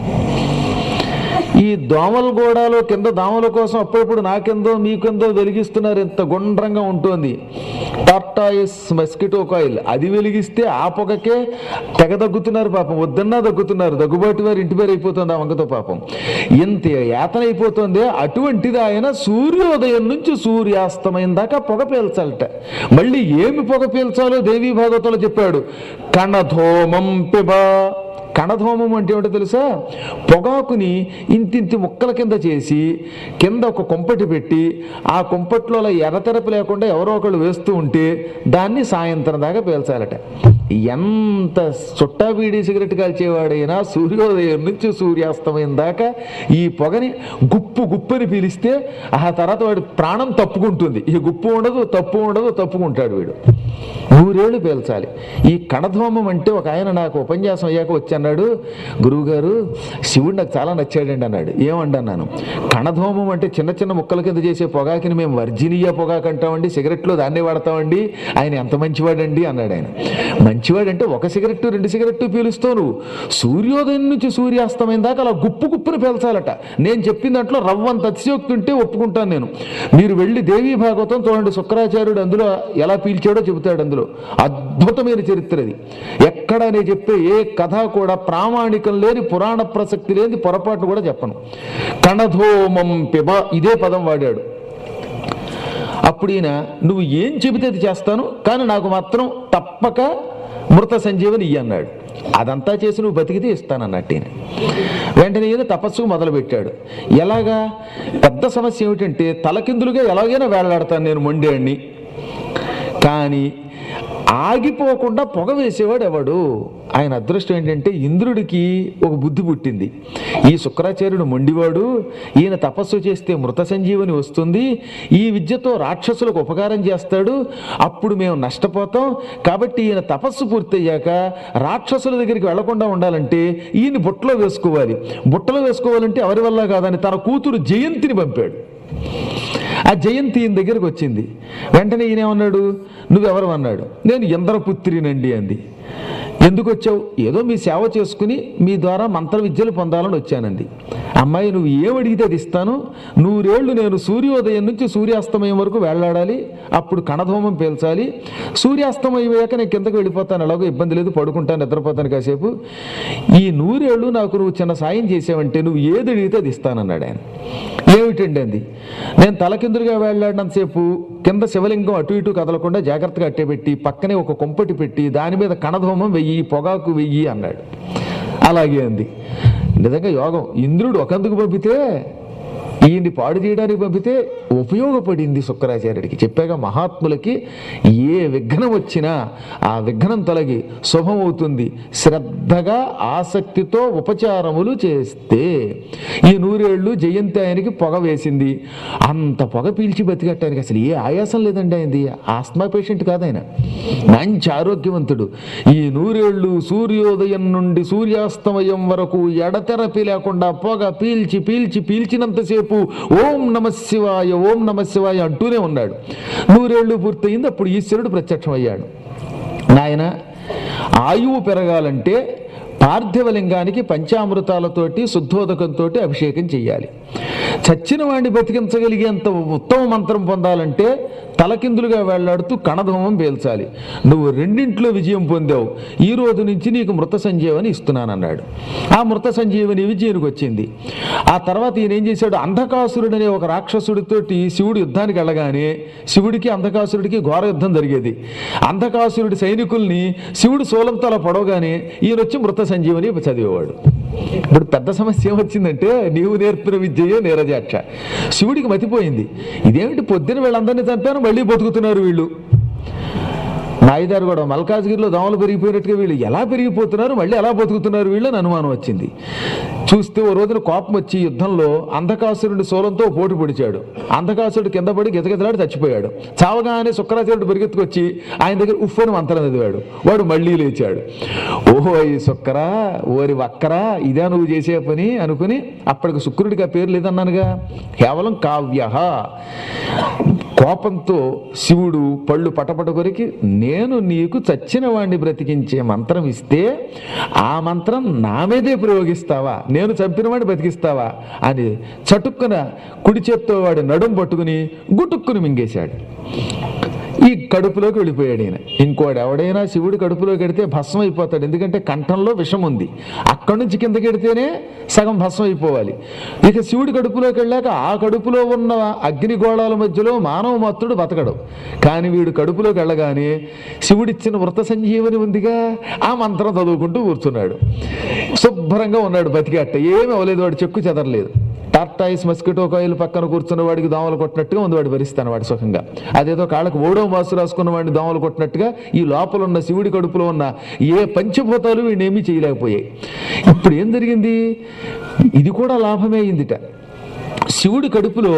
ఈ దోమల గోడాలో కింద దోమల కోసం అప్పుడప్పుడు నాకెందో మీకెందో వెలిగిస్తున్నారు ఎంత గుండ్రంగా ఉంటుంది టార్టాయిస్ మస్కిటో కాయిల్ అది వెలిగిస్తే ఆ పొగకే తెగ దగ్గుతున్నారు పాపం వద్దన్నా దగ్గుతున్నారు దగ్గుబాటి వారు ఇంటి పేరు అయిపోతుంది ఆ వంకతో పాపం ఇంత యాతన అయిపోతుంది అటువంటిది ఆయన సూర్యోదయం నుంచి సూర్యాస్తమయం దాకా పొగ పీల్చాలట మళ్ళీ ఏమి పొగ పీల్చాలో దేవీ భాగవతంలో చెప్పాడు కణధోమం పిబ కణధోమం అంటే ఏమిటో తెలుసా పొగాకుని ఇంతింతి ముక్కల కింద చేసి కింద ఒక కొంపటి పెట్టి ఆ కొంపట్లో అలా ఎర్రతెరపి లేకుండా ఎవరో ఒకళ్ళు వేస్తూ ఉంటే దాన్ని సాయంత్రం దాకా పేల్చాలట ఎంత చుట్టా బీడీ సిగరెట్ కాల్చేవాడైనా సూర్యోదయం నుంచి సూర్యాస్తమయం దాకా ఈ పొగని గుప్పు గుప్పని పీలిస్తే ఆ తర్వాత వాడి ప్రాణం తప్పుకుంటుంది ఈ గుప్పు ఉండదు తప్పు ఉండదు తప్పుకుంటాడు వీడు నూరేళ్లు పేల్చాలి ఈ కణధోమం అంటే ఒక ఆయన నాకు ఉపన్యాసం అయ్యాక వచ్చి అన్నాడు గురువుగారు శివుడు నాకు చాలా నచ్చాడండి అన్నాడు ఏమండి అన్నాను కణధోమం అంటే చిన్న చిన్న ముక్కల కింద చేసే పొగాకిని మేము వర్జీనియా పొగాకు అంటామండి సిగరెట్లో దాన్నే వాడతామండి ఆయన ఎంత మంచివాడండి అన్నాడు ఆయన మంచివాడంటే ఒక సిగరెట్ రెండు సిగరెట్ పీలుస్తావు నువ్వు సూర్యోదయం నుంచి సూర్యాస్తమయం దాకా అలా గుప్పు గుప్పుని పేల్చాలట నేను చెప్పిన దాంట్లో రవ్వంత అతిశయోక్తి ఉంటే ఒప్పుకుంటాను నేను మీరు వెళ్ళి దేవీ భాగవతం చూడండి శుక్రాచార్యుడు అందులో ఎలా పీల్చాడో చెబుతాడు అందులో అద్భుతమైన చరిత్ర అది ఎక్కడ నేను చెప్పే ఏ కథ కూడా ప్రామాణికం లేని పురాణ ప్రసక్తి లేని పొరపాటు కూడా చెప్పను కణధోమం పిబ ఇదే పదం వాడాడు అప్పుడు ఈయన నువ్వు ఏం చెబితే అది చేస్తాను కానీ నాకు మాత్రం తప్పక మృత సంజీవని ఇయ్యి అన్నాడు అదంతా చేసి నువ్వు బతికితే ఇస్తానన్నట్టు ఈయన వెంటనే ఈయన తపస్సుకు మొదలుపెట్టాడు ఎలాగా పెద్ద సమస్య ఏమిటంటే తలకిందులుగా ఎలాగైనా వేలాడతాను నేను మొండేవాడిని కానీ ఆగిపోకుండా పొగ వేసేవాడు ఎవడు ఆయన అదృష్టం ఏంటంటే ఇంద్రుడికి ఒక బుద్ధి పుట్టింది ఈ శుక్రాచార్యుడు మొండివాడు ఈయన తపస్సు చేస్తే మృత సంజీవని వస్తుంది ఈ విద్యతో రాక్షసులకు ఉపకారం చేస్తాడు అప్పుడు మేము నష్టపోతాం కాబట్టి ఈయన తపస్సు పూర్తయ్యాక రాక్షసుల దగ్గరికి వెళ్లకుండా ఉండాలంటే ఈయన బుట్టలో వేసుకోవాలి బుట్టలో వేసుకోవాలంటే ఎవరి వల్ల కాదని తన కూతురు జయంతిని పంపాడు ఆ జయంతి ఈయన దగ్గరికి వచ్చింది వెంటనే ఈయన ఏమన్నాడు నువ్వెవరు అన్నాడు నేను ఇంద్రపుత్రినండి అంది ఎందుకు వచ్చావు ఏదో మీ సేవ చేసుకుని మీ ద్వారా మంత్ర విద్యలు పొందాలని వచ్చానండి అమ్మాయి నువ్వు ఏం అడిగితే అది ఇస్తాను నూరేళ్లు నేను సూర్యోదయం నుంచి సూర్యాస్తమయం వరకు వెళ్ళాడాలి అప్పుడు కణధూమం పేల్చాలి సూర్యాస్తమయం అయ్యాక నేను కిందకు వెళ్ళిపోతాను ఎలాగో ఇబ్బంది లేదు పడుకుంటాను నిద్రపోతాను కాసేపు ఈ నూరేళ్లు నాకు నువ్వు చిన్న సాయం చేసావంటే నువ్వు ఏది అడిగితే అది ఇస్తానన్నాడు ఆయన ఏమిటండి అంది నేను తలకిందులుగా వెళ్ళాడినంతసేపు కింద శివలింగం అటు ఇటు కదలకుండా జాగ్రత్తగా అట్టే పెట్టి పక్కనే ఒక కొంపటి పెట్టి దాని మీద కణధూమం వెయ్యి పొగాకు వెయ్యి అన్నాడు అలాగే అంది నిజంగా యోగం ఇంద్రుడు ఒకందుకు పంపితే ఈయన్ని పాడు చేయడానికి పంపితే ఉపయోగపడింది శుక్రాచార్యుడికి చెప్పాక మహాత్ములకి ఏ విఘ్నం వచ్చినా ఆ విఘ్నం తొలగి శుభమవుతుంది శ్రద్ధగా ఆసక్తితో ఉపచారములు చేస్తే ఈ నూరేళ్లు జయంతి ఆయనకి పొగ వేసింది అంత పొగ పీల్చి బతికట్టానికి అసలు ఏ ఆయాసం లేదండి ఆయనది ఆస్మా పేషెంట్ కాదు ఆయన మంచి ఆరోగ్యవంతుడు ఈ నూరేళ్లు సూర్యోదయం నుండి సూర్యాస్తమయం వరకు ఎడతెరపి లేకుండా పొగ పీల్చి పీల్చి పీల్చినంతసేపు ఓం నమ శివాయ ఓం నమ శివాయ అంటూనే ఉన్నాడు నూరేళ్లు పూర్తయింది అప్పుడు ఈశ్వరుడు ప్రత్యక్షమయ్యాడు నాయన ఆయువు పెరగాలంటే పార్థివలింగానికి పంచామృతాలతోటి శుద్ధోదకంతో అభిషేకం చెయ్యాలి చచ్చిన వాడిని బతికించగలిగేంత ఉత్తమ మంత్రం పొందాలంటే తలకిందులుగా వేళ్లాడుతూ కణధూమం పేల్చాలి నువ్వు రెండింట్లో విజయం పొందావు ఈ రోజు నుంచి నీకు మృత సంజీవని ఇస్తున్నానన్నాడు ఆ మృత సంజీవని విజయానికి వచ్చింది ఆ తర్వాత ఈయన ఏం చేశాడు అంధకాసురుడు అనే ఒక రాక్షసుడితోటి శివుడు యుద్ధానికి వెళ్ళగానే శివుడికి అంధకాసురుడికి ఘోర యుద్ధం జరిగేది అంధకాసురుడి సైనికుల్ని శివుడు సోలంతో అలా పడవగానే ఈయన వచ్చి మృత సంజీవని చదివేవాడు ఇప్పుడు పెద్ద సమస్య ఏమొచ్చిందంటే నీవు నేర్పిన విద్యయే నీరజాక్ష శివుడికి మతిపోయింది ఇదేమిటి పొద్దున వీళ్ళందరినీ చంపాను మళ్ళీ బతుకుతున్నారు వీళ్ళు నాయిదారు కూడా మల్కాజ్గిరిలో దోమలు పెరిగిపోయినట్టుగా వీళ్ళు ఎలా పెరిగిపోతున్నారు మళ్ళీ ఎలా బతుకుతున్నారు వీళ్ళు అని అనుమానం వచ్చింది చూస్తే ఓ రోజున కోపం వచ్చి యుద్ధంలో అంధకాసురుడి సోలంతో పోటీ పొడిచాడు అంధకాసురుడు కింద పడి గితగితలాడి చచ్చిపోయాడు చావగానే శుక్రాచార్యుడు పరిగెత్తుకొచ్చి ఆయన దగ్గర ఉఫ్ అని మంత్రం చదివాడు వాడు మళ్ళీ లేచాడు ఓహో ఈ శుక్రా ఓరి వక్కరా ఇదే నువ్వు చేసే పని అనుకుని అప్పటికి శుక్రుడికి ఆ పేరు లేదన్నానుగా కేవలం కావ్య కోపంతో శివుడు పళ్ళు పటపట కొరికి నేను నీకు చచ్చిన వాడిని బ్రతికించే మంత్రం ఇస్తే ఆ మంత్రం నా మీదే ప్రయోగిస్తావా నేను చంపిన వాడిని బ్రతికిస్తావా అని చటుక్కున కుడి చేత్తో వాడి నడుం పట్టుకుని గుటుక్కుని మింగేశాడు ఈ కడుపులోకి వెళ్ళిపోయాడు ఈయన ఇంకోడు ఎవడైనా శివుడి కడుపులోకి వెడితే భస్మం అయిపోతాడు ఎందుకంటే కంఠంలో విషం ఉంది అక్కడి నుంచి కిందకి వెడితేనే సగం భస్మం అయిపోవాలి ఇక శివుడి కడుపులోకి వెళ్ళాక ఆ కడుపులో ఉన్న అగ్నిగోళాల మధ్యలో మానవ మాత్రుడు బతకడు కానీ వీడు కడుపులోకి వెళ్ళగానే శివుడిచ్చిన వృత సంజీవని ఉందిగా ఆ మంత్రం చదువుకుంటూ కూర్చున్నాడు శుభ్రంగా ఉన్నాడు బతికేట ఏమీ అవ్వలేదు వాడు చెక్కు చెదరలేదు టార్టాయిస్ మస్కిటో కాయిల్ పక్కన కూర్చున్న వాడికి దోమలు కొట్టినట్టుగా ఉంది వాడి పరిస్థితి వాడి సుఖంగా అదేదో కాళ్ళకు ఓడో మాసు రాసుకున్న వాడిని దోమలు కొట్టినట్టుగా ఈ లోపల ఉన్న శివుడి కడుపులో ఉన్న ఏ పంచభూతాలు వీడినేమీ చేయలేకపోయాయి ఇప్పుడు ఏం జరిగింది ఇది కూడా లాభమే అయిందిట శివుడి కడుపులో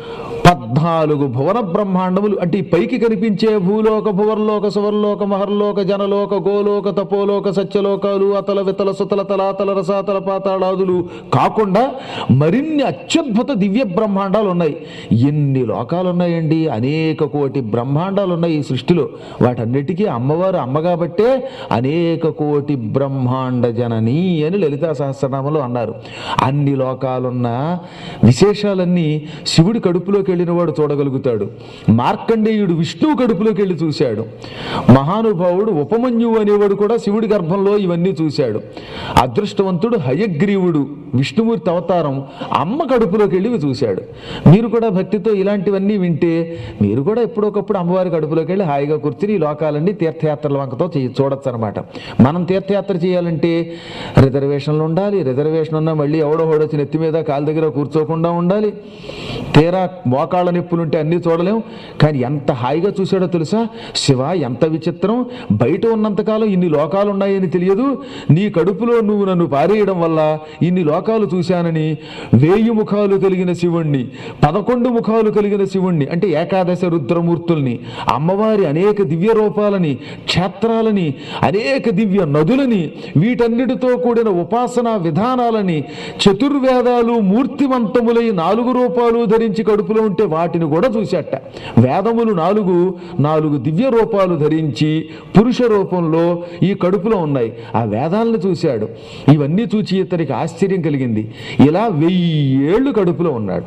పద్నాలుగు భువన బ్రహ్మాండములు అంటే ఈ పైకి కనిపించే భూలోక భువర్లోక సువర్లోక మహర్లోక జనలోక గోలోక తపోలోక సత్యలోకాలు అతల వితల సుతల తలాతల రసాతల పాతాళాదులు కాకుండా మరిన్ని అత్యద్భుత దివ్య బ్రహ్మాండాలు ఉన్నాయి ఎన్ని లోకాలు ఉన్నాయండి అనేక కోటి బ్రహ్మాండాలు ఉన్నాయి ఈ సృష్టిలో వాటన్నిటికీ అమ్మవారు అమ్మ కాబట్టే అనేక కోటి బ్రహ్మాండ జనని అని లలితా సహస్రనామంలో అన్నారు అన్ని లోకాలున్న విశేషాలన్నీ శివుడి కడుపులోకి వెళ్ళిన వాడు చూడగలుగుతాడు మార్కండేయుడు విష్ణువు కడుపులోకి వెళ్ళి చూశాడు మహానుభావుడు ఉపమన్యువు అనేవాడు కూడా శివుడి గర్భంలో ఇవన్నీ చూశాడు అదృష్టవంతుడు హయగ్రీవుడు విష్ణుమూర్తి అవతారం అమ్మ కడుపులోకి వెళ్ళి ఇవి చూశాడు మీరు కూడా భక్తితో ఇలాంటివన్నీ వింటే మీరు కూడా ఎప్పుడొకప్పుడు అమ్మవారి కడుపులోకి వెళ్ళి హాయిగా కూర్చుని ఈ లోకాలన్నీ తీర్థయాత్రల వంకతో చేయ చూడొచ్చు అనమాట మనం తీర్థయాత్ర చేయాలంటే రిజర్వేషన్లు ఉండాలి రిజర్వేషన్ ఉన్నా మళ్ళీ ఎవడో వచ్చి నెత్తి మీద కాలు దగ్గర కూర్చోకుండా ఉండాలి తీరా మోకాళ్ళ నొప్పులుంటే అన్నీ చూడలేం కానీ ఎంత హాయిగా చూశాడో తెలుసా శివ ఎంత విచిత్రం బయట ఉన్నంతకాలం ఇన్ని లోకాలు ఉన్నాయని తెలియదు నీ కడుపులో నువ్వు నన్ను పారేయడం వల్ల ఇన్ని లోకాలు చూశానని వేయి ముఖాలు కలిగిన శివుణ్ణి పదకొండు ముఖాలు కలిగిన శివుణ్ణి అంటే ఏకాదశ రుద్రమూర్తుల్ని అమ్మవారి అనేక దివ్య రూపాలని క్షేత్రాలని అనేక దివ్య నదులని వీటన్నిటితో కూడిన ఉపాసనా విధానాలని చతుర్వేదాలు మూర్తిమంతములై నాలుగు రూపాలు ధరించి కడుపులో ఉంటే వాటిని కూడా చూశాట వేదములు నాలుగు నాలుగు దివ్య రూపాలు ధరించి పురుష రూపంలో ఈ కడుపులో ఉన్నాయి ఆ వేదాలను చూశాడు ఇవన్నీ చూచి ఇతనికి ఆశ్చర్యం కలిగింది ఇలా వెయ్యి ఏళ్ళు కడుపులో ఉన్నాడు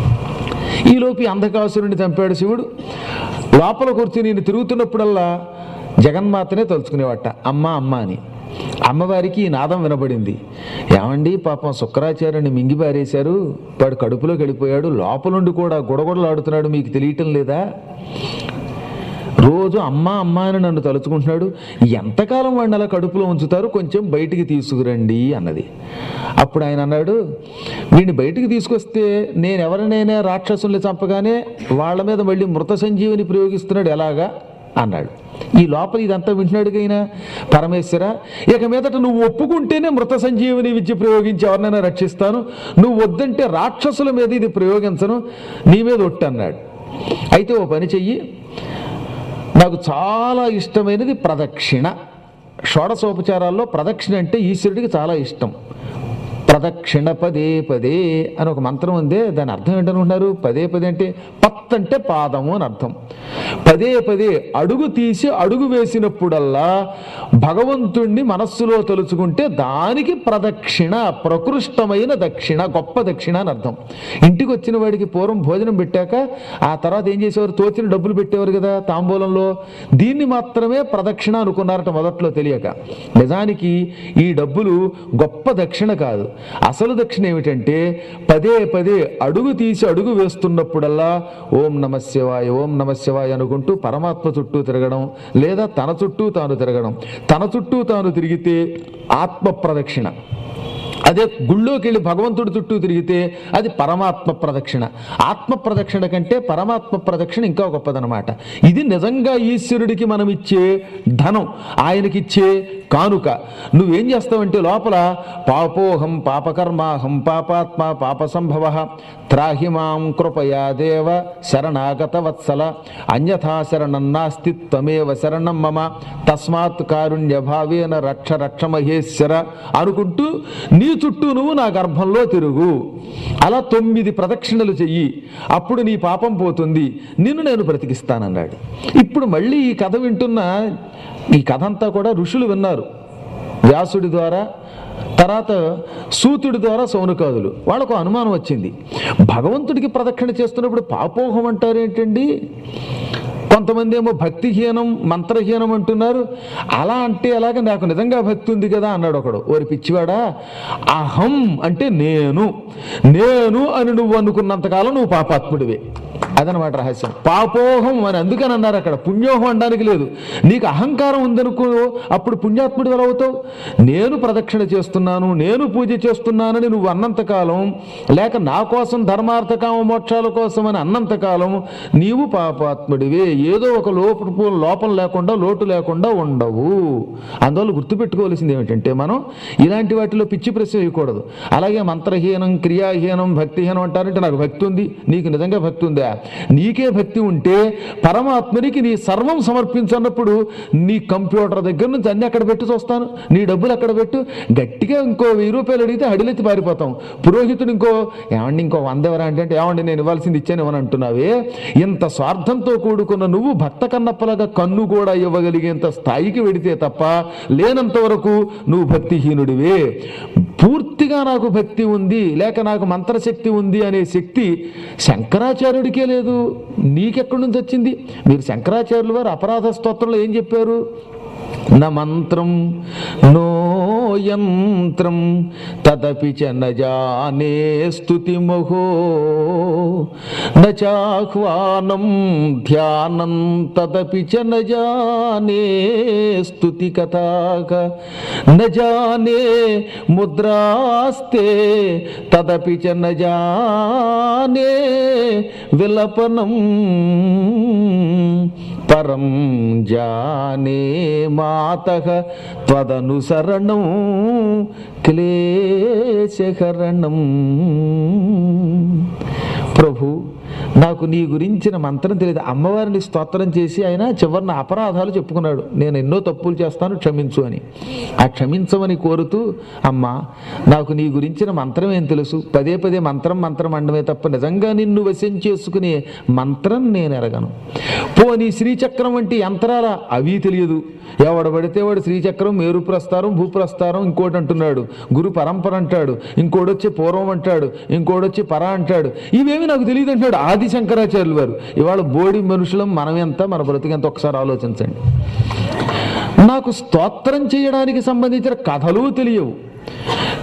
ఈలోపు ఈ అంధకాసురుని చంపాడు శివుడు లోపల కూర్చుని నేను తిరుగుతున్నప్పుడల్లా జగన్మాతనే తలుచుకునేవట అమ్మ అమ్మ అని అమ్మవారికి ఈ నాదం వినబడింది ఏమండి పాపం శుక్రాచార్యుని మింగి పారేశారు వాడు కడుపులోకి వెళ్ళిపోయాడు లోపలుండి కూడా గుడగొడలాడుతున్నాడు మీకు తెలియటం లేదా రోజు అమ్మ అమ్మ అని నన్ను తలుచుకుంటున్నాడు ఎంతకాలం వాడిని అలా కడుపులో ఉంచుతారు కొంచెం బయటికి తీసుకురండి అన్నది అప్పుడు ఆయన అన్నాడు వీడిని బయటికి తీసుకొస్తే నేను ఎవరినైనా రాక్షసుల్ని చంపగానే వాళ్ళ మీద మళ్ళీ మృత సంజీవిని ప్రయోగిస్తున్నాడు ఎలాగా అన్నాడు ఈ లోపల ఇదంతా వింటున్నాడు అయినా పరమేశ్వర ఇక మీదట నువ్వు ఒప్పుకుంటేనే మృత సంజీవిని విద్య ప్రయోగించి ఎవరినైనా రక్షిస్తాను నువ్వు వద్దంటే రాక్షసుల మీద ఇది ప్రయోగించను నీ మీద ఒట్టు అన్నాడు అయితే ఓ పని చెయ్యి నాకు చాలా ఇష్టమైనది ప్రదక్షిణ షోడశోపచారాల్లో ప్రదక్షిణ అంటే ఈశ్వరుడికి చాలా ఇష్టం ప్రదక్షిణ పదే పదే అని ఒక మంత్రం ఉందే దాని అర్థం ఏంటనుకుంటున్నారు పదే పదే అంటే పత్ అంటే పాదము అని అర్థం పదే పదే అడుగు తీసి అడుగు వేసినప్పుడల్లా భగవంతుణ్ణి మనస్సులో తలుచుకుంటే దానికి ప్రదక్షిణ ప్రకృష్టమైన దక్షిణ గొప్ప దక్షిణ అని అర్థం ఇంటికి వచ్చిన వాడికి పూర్వం భోజనం పెట్టాక ఆ తర్వాత ఏం చేసేవారు తోచిన డబ్బులు పెట్టేవారు కదా తాంబూలంలో దీన్ని మాత్రమే ప్రదక్షిణ అనుకున్నారట మొదట్లో తెలియక నిజానికి ఈ డబ్బులు గొప్ప దక్షిణ కాదు అసలు దక్షిణ ఏమిటంటే పదే పదే అడుగు తీసి అడుగు వేస్తున్నప్పుడల్లా ఓం నమ శివాయ ఓం నమ శివాయ అనుకుంటూ పరమాత్మ చుట్టూ తిరగడం లేదా తన చుట్టూ తాను తిరగడం తన చుట్టూ తాను తిరిగితే ఆత్మ ప్రదక్షిణ అదే గుళ్ళోకి వెళ్ళి భగవంతుడి చుట్టూ తిరిగితే అది పరమాత్మ ప్రదక్షిణ ఆత్మ ప్రదక్షిణ కంటే పరమాత్మ ప్రదక్షిణ ఇంకా గొప్పదనమాట ఇది నిజంగా ఈశ్వరుడికి మనం ఇచ్చే ధనం ఆయనకిచ్చే కానుక నువ్వేం చేస్తావంటే లోపల పాపోహం పాపకర్మాహం పాపాత్మ పాప సంభవ త్రాహిమాం కృపయా దేవ శరణాగత వత్సల అన్యథా శరణం నాస్తి త్వమేవ శరణం మమ తస్మాత్ కారుణ్య భావేన రక్ష రక్ష మహేశ్వర అనుకుంటూ నీ చుట్టూ నువ్వు నా గర్భంలో తిరుగు అలా తొమ్మిది ప్రదక్షిణలు చెయ్యి అప్పుడు నీ పాపం పోతుంది నిన్ను నేను బ్రతికిస్తానన్నాడు ఇప్పుడు మళ్ళీ ఈ కథ వింటున్న ఈ కథ అంతా కూడా ఋషులు విన్నారు వ్యాసుడి ద్వారా తర్వాత సూతుడి ద్వారా సౌనకాదులు వాళ్ళకు అనుమానం వచ్చింది భగవంతుడికి ప్రదక్షిణ చేస్తున్నప్పుడు పాపోహం అంటారేంటండి కొంతమంది ఏమో భక్తిహీనం మంత్రహీనం అంటున్నారు అలా అంటే అలాగే నాకు నిజంగా భక్తి ఉంది కదా అన్నాడు ఒకడు ఓరి పిచ్చివాడా అహం అంటే నేను నేను అని నువ్వు అనుకున్నంతకాలం నువ్వు పాపాత్ముడివే అదనమాట రహస్యం పాపోహం అని అందుకని అన్నారు అక్కడ పుణ్యోహం అనడానికి లేదు నీకు అహంకారం ఉందనుకో అప్పుడు పుణ్యాత్ముడు ఎలా అవుతావు నేను ప్రదక్షిణ చేస్తున్నాను నేను పూజ చేస్తున్నానని నువ్వు అన్నంతకాలం లేక నా కోసం ధర్మార్థకామ మోక్షాల కోసం అని అన్నంతకాలం నీవు పాపాత్ముడివే ఏదో ఒక లోపు లోపం లేకుండా లోటు లేకుండా ఉండవు అందువల్ల గుర్తుపెట్టుకోవాల్సింది ఏమిటంటే మనం ఇలాంటి వాటిలో పిచ్చి ప్రశ్న వేయకూడదు అలాగే మంత్రహీనం క్రియాహీనం భక్తిహీనం అంటారంటే నాకు భక్తి ఉంది నీకు నిజంగా భక్తి ఉందా నీకే భక్తి ఉంటే పరమాత్మనికి నీ సర్వం సమర్పించన్నప్పుడు నీ కంప్యూటర్ దగ్గర నుంచి అన్ని అక్కడ పెట్టి చూస్తాను నీ డబ్బులు అక్కడ పెట్టు గట్టిగా ఇంకో వెయ్యి రూపాయలు అడిగితే అడిలెత్తి పారిపోతాం పురోహితుడు ఇంకో ఏమండి ఇంకో వంద ఎవరా అంటే అంటే ఏమండి నేను ఇవ్వాల్సింది ఇచ్చాను ఇవ్వని అంటున్నావే ఇంత స్వార్థంతో కూడుకున్న నువ్వు భక్త కన్నప్పలాగా కన్ను కూడా ఇవ్వగలిగేంత స్థాయికి వెడితే తప్ప లేనంత వరకు నువ్వు భక్తిహీనుడివే పూర్తిగా నాకు భక్తి ఉంది లేక నాకు మంత్రశక్తి ఉంది అనే శక్తి శంకరాచార్యుడికే లేదు నీకెక్కడి నుంచి వచ్చింది మీరు శంకరాచార్యుల వారు అపరాధ స్తోత్రంలో ఏం చెప్పారు న మంత్రం నో యంత్రం తదపి చ న జానే స్తుతి మహో న చాహ్వానం ధ్యానం తదపి చ న జానే స్తుతి కథాక న జానే ముద్రాస్తే తదపి చ న జానే విలపనం పరం జానే మాత త్వదనుసరణం క్లేశహరణం ప్రభు నాకు నీ గురించిన మంత్రం తెలియదు అమ్మవారిని స్తోత్రం చేసి ఆయన చివరిన అపరాధాలు చెప్పుకున్నాడు నేను ఎన్నో తప్పులు చేస్తాను క్షమించు అని ఆ క్షమించమని కోరుతూ అమ్మా నాకు నీ గురించిన మంత్రం ఏం తెలుసు పదే పదే మంత్రం మంత్రం అండమే తప్ప నిజంగా నిన్ను వశం చేసుకునే మంత్రం నేను ఎరగను పోనీ శ్రీచక్రం వంటి యంత్రాల అవి తెలియదు ఎవడు పడితే వాడు శ్రీచక్రం మేరు ప్రస్తారం భూప్రస్తారం ఇంకోటి అంటున్నాడు గురు పరంపర అంటాడు ఇంకోటి వచ్చి పూర్వం అంటాడు ఇంకోటి వచ్చి పర అంటాడు ఇవేమి నాకు తెలియదు అంటాడు ఆది శంకరాచార్యులు వారు ఇవాళ బోడి మనుషులం మనం ఎంత మన బ్రతికెంత ఒకసారి ఆలోచించండి నాకు స్తోత్రం చేయడానికి సంబంధించిన కథలు తెలియవు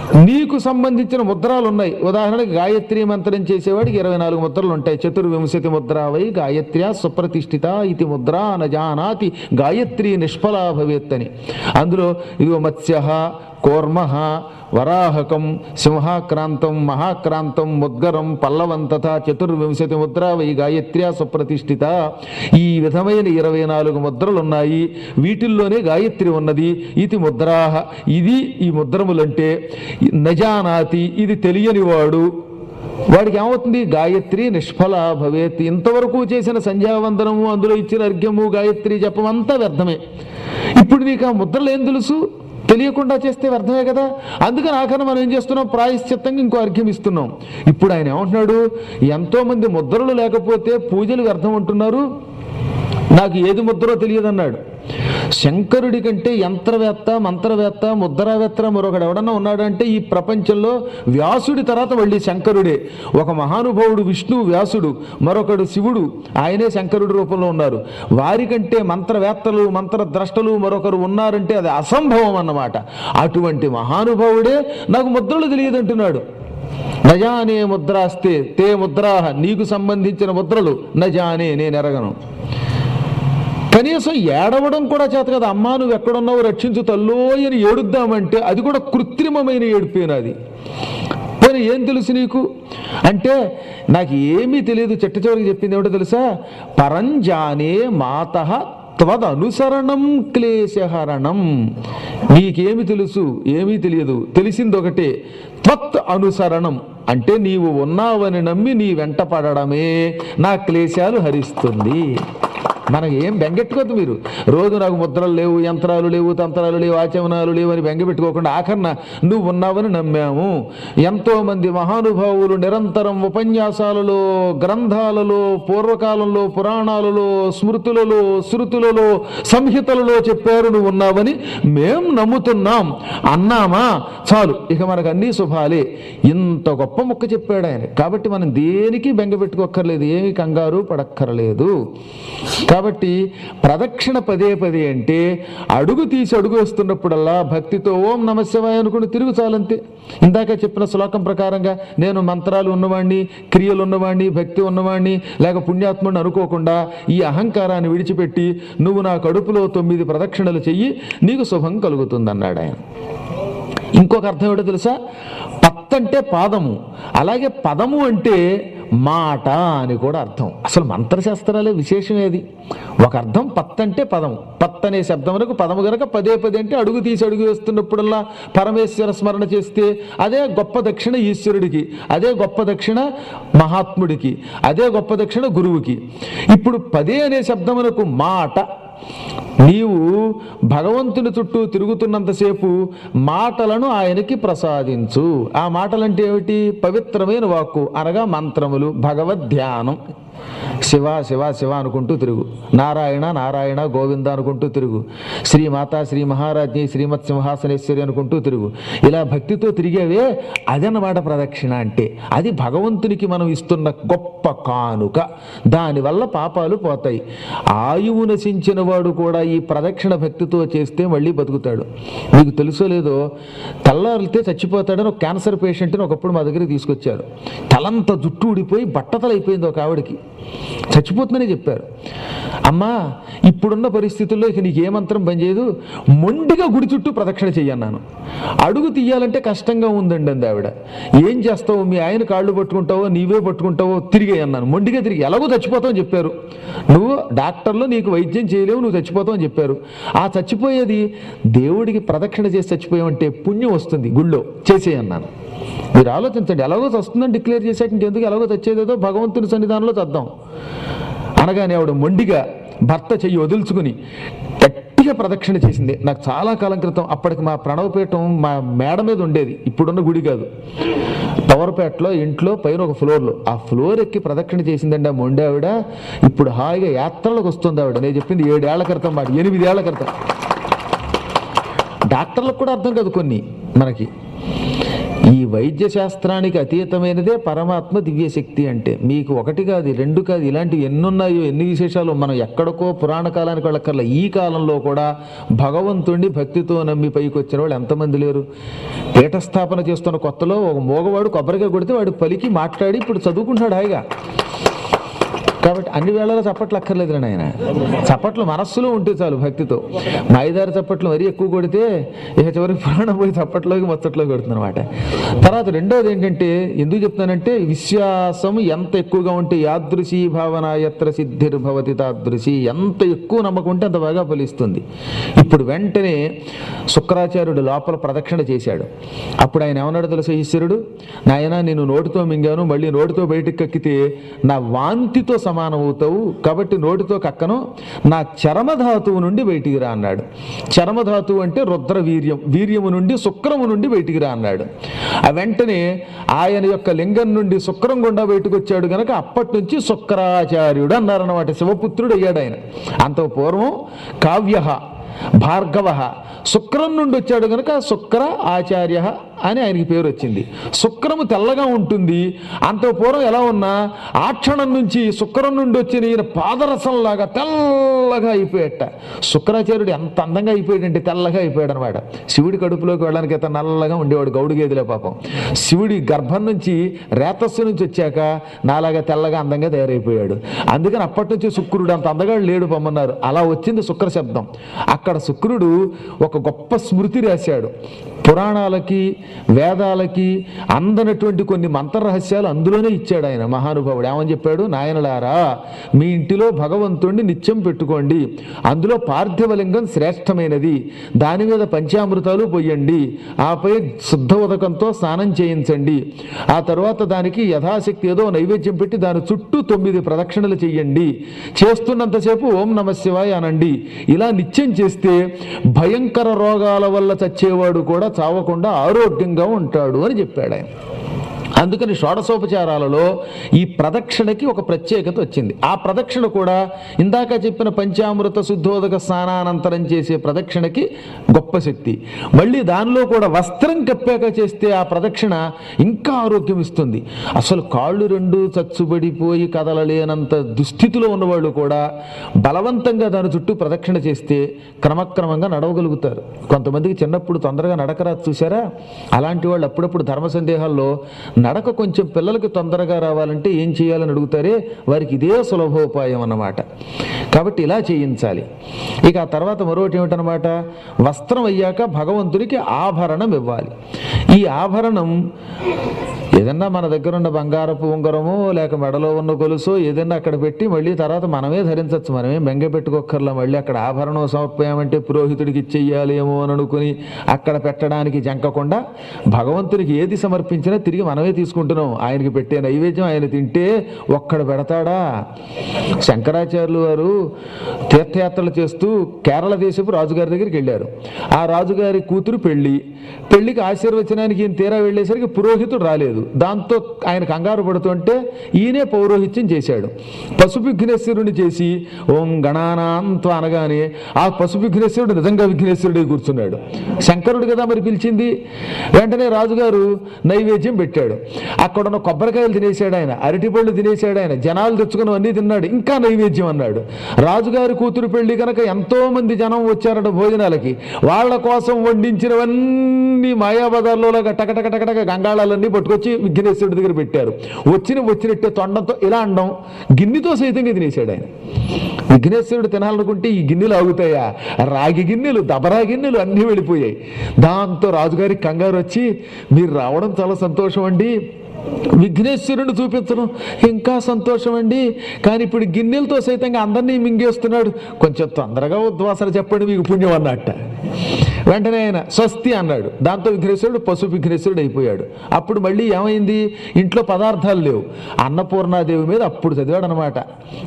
నీకు సంబంధించిన ముద్రాలు ఉన్నాయి ఉదాహరణకి గాయత్రి మంత్రం చేసేవాడికి ఇరవై నాలుగు ముద్రలు ఉంటాయి చతుర్వింశతి ముద్రావై గాయత్ర్యా సుప్రతిష్ఠిత ఇది ముద్ర నజానాతి గాయత్రి నిష్ఫలా భవేత్ అని అందులో ఇదిగో మత్స్య కూర్మ వరాహకం సింహాక్రాంతం మహాక్రాంతం ముద్గరం పల్లవం తథా చతుర్వింశతి ముద్ర వై గాయత్ర్యా సుప్రతిష్ఠిత ఈ విధమైన ఇరవై నాలుగు ముద్రలు ఉన్నాయి వీటిల్లోనే గాయత్రి ఉన్నది ఇది ముద్రాహ ఇది ఈ ముద్రములంటే నజానాతి ఇది తెలియని వాడు వాడికి ఏమవుతుంది గాయత్రి నిష్ఫల భవేత్ ఇంతవరకు చేసిన సంధ్యావందనము అందులో ఇచ్చిన అర్ఘ్యము గాయత్రి జపం అంతా వ్యర్థమే ఇప్పుడు నీకు ఆ ముద్రలు ఏం తెలుసు తెలియకుండా చేస్తే వ్యర్థమే కదా అందుకని ఆఖరణ మనం ఏం చేస్తున్నాం ప్రాయశ్చిత్తంగా ఇంకో అర్ఘ్యం ఇస్తున్నాం ఇప్పుడు ఆయన ఏమంటున్నాడు ఎంతో మంది ముద్రలు లేకపోతే పూజలు వ్యర్థం అంటున్నారు నాకు ఏది ముద్రో తెలియదన్నాడు శంకరుడి కంటే యంత్రవేత్త మంత్రవేత్త ముద్రావేత్త మరొకడు ఎవడన్నా ఉన్నాడంటే ఈ ప్రపంచంలో వ్యాసుడి తర్వాత మళ్ళీ శంకరుడే ఒక మహానుభావుడు విష్ణువు వ్యాసుడు మరొకడు శివుడు ఆయనే శంకరుడి రూపంలో ఉన్నారు వారికంటే మంత్రవేత్తలు మంత్రద్రష్టలు మరొకరు ఉన్నారంటే అది అసంభవం అన్నమాట అటువంటి మహానుభావుడే నాకు ముద్రలు తెలియదంటున్నాడు నజానే ముద్రాస్తే తే ముద్రాహ నీకు సంబంధించిన ముద్రలు నజానే నేను ఎరగను కనీసం ఏడవడం కూడా చేత కదా అమ్మా నువ్వు ఎక్కడున్నావు రక్షించు తల్లో అని ఏడుద్దామంటే అది కూడా కృత్రిమమైన ఏడిపోయినది పోనీ ఏం తెలుసు నీకు అంటే నాకు ఏమీ తెలియదు చెట్ట చివరికి చెప్పింది ఏమిటో తెలుసా పరంజానే మాత త్వదనుసరణం క్లేశహరణం నీకేమి తెలుసు ఏమీ తెలియదు తెలిసింది ఒకటే త్వత్ అనుసరణం అంటే నీవు ఉన్నావని నమ్మి నీ వెంట పడడమే నా క్లేశాలు హరిస్తుంది మనకి ఏం బెంగెట్టుకోద్దు మీరు రోజు నాకు ముద్రలు లేవు యంత్రాలు లేవు తంత్రాలు లేవు ఆచమనాలు లేవు అని బెంగ పెట్టుకోకుండా ఆఖరణ నువ్వు ఉన్నావని నమ్మాము ఎంతో మంది మహానుభావులు నిరంతరం ఉపన్యాసాలలో గ్రంథాలలో పూర్వకాలంలో పురాణాలలో స్మృతులలో శృతులలో సంహితలలో చెప్పారు నువ్వు ఉన్నావని మేం నమ్ముతున్నాం అన్నామా చాలు ఇక మనకు అన్ని శుభాలే ఇంత గొప్ప మొక్క చెప్పాడు ఆయన కాబట్టి మనం దేనికి బెంగ పెట్టుకోక్కర్లేదు ఏమి కంగారు పడక్కర్లేదు కాబట్టి ప్రదక్షిణ పదే పదే అంటే అడుగు తీసి అడుగు వేస్తున్నప్పుడల్లా భక్తితో ఓం నమశివాయ అనుకుని తిరుగు చాలంతే ఇందాక చెప్పిన శ్లోకం ప్రకారంగా నేను మంత్రాలు ఉన్నవాణ్ణి క్రియలు ఉన్నవాణ్ణి భక్తి ఉన్నవాణ్ణి లేక పుణ్యాత్ముడిని అనుకోకుండా ఈ అహంకారాన్ని విడిచిపెట్టి నువ్వు నా కడుపులో తొమ్మిది ప్రదక్షిణలు చెయ్యి నీకు శుభం కలుగుతుందన్నాడు ఆయన ఇంకొక అర్థం ఏమిటో తెలుసా పత్ అంటే పాదము అలాగే పదము అంటే మాట అని కూడా అర్థం అసలు మంత్రశాస్త్రాలే విశేషం ఏది ఒక అర్థం పత్ అంటే పదము పత్ అనే శబ్దమునకు పదము గనక పదే పదే అంటే అడుగు తీసి అడుగు వేస్తున్నప్పుడల్లా పరమేశ్వర స్మరణ చేస్తే అదే గొప్ప దక్షిణ ఈశ్వరుడికి అదే గొప్ప దక్షిణ మహాత్ముడికి అదే గొప్ప దక్షిణ గురువుకి ఇప్పుడు పదే అనే శబ్దమునకు మాట నీవు భగవంతుని చుట్టూ తిరుగుతున్నంతసేపు మాటలను ఆయనకి ప్రసాదించు ఆ మాటలంటే ఏమిటి పవిత్రమైన వాక్కు అనగా మంత్రములు భగవద్ ధ్యానం శివ శివ శివ అనుకుంటూ తిరుగు నారాయణ నారాయణ గోవింద అనుకుంటూ తిరుగు శ్రీమాత శ్రీ మహారాజ్ని శ్రీమత్ సింహాసనేశ్వరి అనుకుంటూ తిరుగు ఇలా భక్తితో తిరిగేవే అదన్నమాట ప్రదక్షిణ అంటే అది భగవంతునికి మనం ఇస్తున్న గొప్ప కానుక దానివల్ల పాపాలు పోతాయి ఆయువు నశించిన వాడు కూడా ఈ ప్రదక్షిణ భక్తితో చేస్తే మళ్ళీ బతుకుతాడు మీకు తెలుసో లేదో తెల్లారితే చచ్చిపోతాడని ఒక క్యాన్సర్ పేషెంట్ని ఒకప్పుడు మా దగ్గరికి తీసుకొచ్చారు తలంతా జుట్టు ఊడిపోయి బట్టతలు అయిపోయింది ఒక ఆవిడకి చచ్చిపోతుందని చెప్పారు అమ్మా ఇప్పుడున్న పరిస్థితుల్లో ఇక నీకు ఏ మంత్రం పనిచేయదు మొండిగా గుడి చుట్టూ ప్రదక్షిణ చెయ్యన్నాను అడుగు తీయాలంటే కష్టంగా ఉందండి అంది ఆవిడ ఏం చేస్తావు మీ ఆయన కాళ్ళు పట్టుకుంటావో నీవే పట్టుకుంటావో తిరిగే అన్నాను మొండిగా తిరిగి ఎలాగో చచ్చిపోతావు అని చెప్పారు నువ్వు డాక్టర్లు నీకు వైద్యం చేయలేవు నువ్వు చచ్చిపోతావు అని చెప్పారు ఆ చచ్చిపోయేది దేవుడికి ప్రదక్షిణ చేసి చచ్చిపోయామంటే పుణ్యం వస్తుంది గుళ్ళో చేసేయన్నాను మీరు ఆలోచించండి ఎలాగో వస్తుందని డిక్లేర్ చేసాక ఇంకెందుకు ఎలాగో తెచ్చేదేదో భగవంతుని సన్నిధానంలో తెద్దాం అనగానే ఆవిడ మొండిగా భర్త చెయ్యి వదులుచుకుని గట్టిగా ప్రదక్షిణ చేసింది నాకు చాలా కాలం క్రితం అప్పటికి మా ప్రణవపీఠం మా మేడ మీద ఉండేది ఇప్పుడున్న గుడి కాదు పవర్పేటలో ఇంట్లో పైన ఒక ఫ్లోర్లో ఆ ఫ్లోర్ ఎక్కి ప్రదక్షిణ చేసిందండి ఆ మొండి ఆవిడ ఇప్పుడు హాయిగా యాత్రలకు వస్తుంది ఆవిడ నేను చెప్పింది ఏడేళ్ల క్రితం మాట ఎనిమిదేళ్ల క్రితం డాక్టర్లకు కూడా అర్థం కాదు కొన్ని మనకి ఈ వైద్య శాస్త్రానికి అతీతమైనదే పరమాత్మ దివ్యశక్తి అంటే మీకు ఒకటి కాదు రెండు కాదు ఇలాంటివి ఎన్నున్నాయో ఎన్ని విశేషాలు మనం ఎక్కడికో పురాణ కాలానికి వెళ్ళక్కర్లా ఈ కాలంలో కూడా భగవంతుణ్ణి భక్తితో నమ్మి పైకి వచ్చిన వాళ్ళు ఎంతమంది లేరు పీఠస్థాపన చేస్తున్న కొత్తలో ఒక మోగవాడు కొబ్బరికాయ కొడితే వాడు పలికి మాట్లాడి ఇప్పుడు చదువుకుంటున్నాడు హాయిగా కాబట్టి అన్ని వేళలో చప్పట్లు అక్కర్లేదు ఆయన చప్పట్లు మనస్సులో ఉంటే చాలు భక్తితో మాయిదారి చప్పట్లు మరీ ఎక్కువ కొడితే ఇక చివరికి ప్రాణం పోయి చప్పట్లోకి మొత్తట్లోకి కొడుతుంది అనమాట తర్వాత రెండోది ఏంటంటే ఎందుకు చెప్తున్నానంటే విశ్వాసం ఎంత ఎక్కువగా ఉంటే యాదృశీ భావన ఎత్ర సిద్ధిర్భవతి తాదృశి ఎంత ఎక్కువ నమ్మకం ఉంటే అంత బాగా ఫలిస్తుంది ఇప్పుడు వెంటనే శుక్రాచార్యుడు లోపల ప్రదక్షిణ చేశాడు అప్పుడు ఆయన ఏమన్నాడు తెలుసా ఈశ్వరుడు నాయన నేను నోటితో మింగాను మళ్ళీ నోటితో బయటికి కక్కితే నా వాంతితో సమానం అవుతావు కాబట్టి నోటితో కక్కను నా చరమధాతువు నుండి బయటికి రా అన్నాడు చరమధాతువు అంటే రుద్ర వీర్యం వీర్యము నుండి శుక్రము నుండి బయటికి రా అన్నాడు ఆ వెంటనే ఆయన యొక్క లింగం నుండి శుక్రం గుండా బయటకు వచ్చాడు గనక అప్పటి నుంచి శుక్రాచార్యుడు అన్నారన్నమాట శివపుత్రుడు అయ్యాడు ఆయన అంత పూర్వం కావ్య భార్గవ శుక్రం నుండి వచ్చాడు కనుక శుక్ర ఆచార్య అని ఆయనకి పేరు వచ్చింది శుక్రము తెల్లగా ఉంటుంది అంత పూర్వం ఎలా ఉన్నా ఆ క్షణం నుంచి శుక్రం నుండి వచ్చిన ఈయన పాదరసంలాగా తెల్లగా అయిపోయాట శుక్రాచార్యుడు ఎంత అందంగా అయిపోయాడంటే తెల్లగా అయిపోయాడు అనమాట శివుడి కడుపులోకి వెళ్ళడానికి అయితే నల్లగా ఉండేవాడు గౌడు గేదిలే పాపం శివుడి గర్భం నుంచి రేతస్సు నుంచి వచ్చాక నాలాగా తెల్లగా అందంగా తయారైపోయాడు అందుకని అప్పటి నుంచి శుక్రుడు అంత అందగా లేడు పొమ్మన్నారు అలా వచ్చింది శుక్ర శబ్దం అక్కడ శుక్రుడు ఒక గొప్ప స్మృతి రాశాడు పురాణాలకి వేదాలకి అందనటువంటి కొన్ని మంత్ర రహస్యాలు అందులోనే ఇచ్చాడు ఆయన మహానుభావుడు ఏమని చెప్పాడు నాయనలారా మీ ఇంటిలో భగవంతుణ్ణి నిత్యం పెట్టుకోండి అందులో పార్థివలింగం శ్రేష్టమైనది దాని మీద పంచామృతాలు పొయ్యండి ఆపై శుద్ధ ఉదకంతో స్నానం చేయించండి ఆ తర్వాత దానికి యథాశక్తి ఏదో నైవేద్యం పెట్టి దాని చుట్టూ తొమ్మిది ప్రదక్షిణలు చెయ్యండి చేస్తున్నంతసేపు ఓం నమ శివాయ అనండి ఇలా నిత్యం చేస్తే భయంకర రోగాల వల్ల చచ్చేవాడు కూడా చావకుండా ఆరోగ్యంగా ఉంటాడు అని చెప్పాడు ఆయన అందుకని షోడశోపచారాలలో ఈ ప్రదక్షిణకి ఒక ప్రత్యేకత వచ్చింది ఆ ప్రదక్షిణ కూడా ఇందాక చెప్పిన పంచామృత శుద్ధోదక స్నానానంతరం చేసే ప్రదక్షిణకి గొప్ప శక్తి మళ్ళీ దానిలో కూడా వస్త్రం కప్పాక చేస్తే ఆ ప్రదక్షిణ ఇంకా ఆరోగ్యం ఇస్తుంది అసలు కాళ్ళు రెండు చచ్చుబడిపోయి కదలలేనంత దుస్థితిలో ఉన్నవాళ్ళు కూడా బలవంతంగా దాని చుట్టూ ప్రదక్షిణ చేస్తే క్రమక్రమంగా నడవగలుగుతారు కొంతమందికి చిన్నప్పుడు తొందరగా నడకరాదు చూసారా అలాంటి వాళ్ళు అప్పుడప్పుడు ధర్మ సందేహాల్లో నడక కొంచెం పిల్లలకి తొందరగా రావాలంటే ఏం చేయాలని అడుగుతారే వారికి ఇదే సులభోపాయం అన్నమాట కాబట్టి ఇలా చేయించాలి ఇక ఆ తర్వాత మరొకటి ఏమిటనమాట వస్త్రం అయ్యాక భగవంతుడికి ఆభరణం ఇవ్వాలి ఈ ఆభరణం ఏదన్నా మన దగ్గర ఉన్న బంగారపు ఉంగరమో లేక మెడలో ఉన్న గొలుసో ఏదన్నా అక్కడ పెట్టి మళ్ళీ తర్వాత మనమే ధరించవచ్చు మనమే బెంగ పెట్టుకోక్కర్లా మళ్ళీ అక్కడ ఆభరణం సమర్పయామంటే పురోహితుడికి ఇచ్చేయాలేమో అని అనుకుని అక్కడ పెట్టడానికి జంకకుండా భగవంతుడికి ఏది సమర్పించినా తిరిగి మనమే తీసుకుంటున్నాం ఆయనకి పెట్టే నైవేద్యం ఆయన తింటే ఒక్కడ పెడతాడా శంకరాచార్యులు వారు తీర్థయాత్రలు చేస్తూ కేరళ దేశపు రాజుగారి దగ్గరికి వెళ్ళారు ఆ రాజుగారి కూతురు పెళ్లి పెళ్లికి ఆశీర్వచనానికి ఈయన తీరా వెళ్ళేసరికి పురోహితుడు రాలేదు దాంతో ఆయన కంగారు పడుతుంటే ఈయనే పౌరోహిత్యం చేశాడు పశు విఘ్నేశ్వరుని చేసి ఓం గణానాంత్వ అనగానే ఆ పశు విఘ్నేశ్వరుడు నిజంగా విఘ్నేశ్వరుడే కూర్చున్నాడు శంకరుడు కదా మరి పిలిచింది వెంటనే రాజుగారు నైవేద్యం పెట్టాడు అక్కడ ఉన్న కొబ్బరికాయలు తినేశాడు ఆయన అరటిపళ్ళు తినేశాడు ఆయన జనాలు తెచ్చుకుని అన్నీ తిన్నాడు ఇంకా నైవేద్యం అన్నాడు రాజుగారి కూతురు పెళ్లి కనుక ఎంతో మంది జనం వచ్చారట భోజనాలకి వాళ్ళ కోసం వండించినవన్నీ మాయాబజార్లో టకటకటకటక గంగాళాలన్నీ పట్టుకొచ్చి విఘ్నేశ్వరుడి దగ్గర పెట్టారు వచ్చిన వచ్చినట్టే తొండంతో ఇలా అండం గిన్నెతో సైతంగా తినేశాడు ఆయన విఘ్నేశ్వరుడు తినాలనుకుంటే ఈ గిన్నెలు ఆగుతాయా రాగి గిన్నెలు దబరా గిన్నెలు అన్నీ వెళ్ళిపోయాయి దాంతో రాజుగారికి కంగారు వచ్చి మీరు రావడం చాలా సంతోషం అండి విఘ్నేశ్వరుని చూపించడం ఇంకా సంతోషం అండి కానీ ఇప్పుడు గిన్నెలతో సైతంగా అందరినీ మింగేస్తున్నాడు కొంచెం తొందరగా ఉద్వాసన చెప్పండి మీకు పుణ్యం అన్నట్ట వెంటనే ఆయన స్వస్తి అన్నాడు దాంతో విఘ్నేశ్వరుడు పశు విఘ్నేశ్వరుడు అయిపోయాడు అప్పుడు మళ్ళీ ఏమైంది ఇంట్లో పదార్థాలు లేవు అన్నపూర్ణాదేవి మీద అప్పుడు చదివాడు అనమాట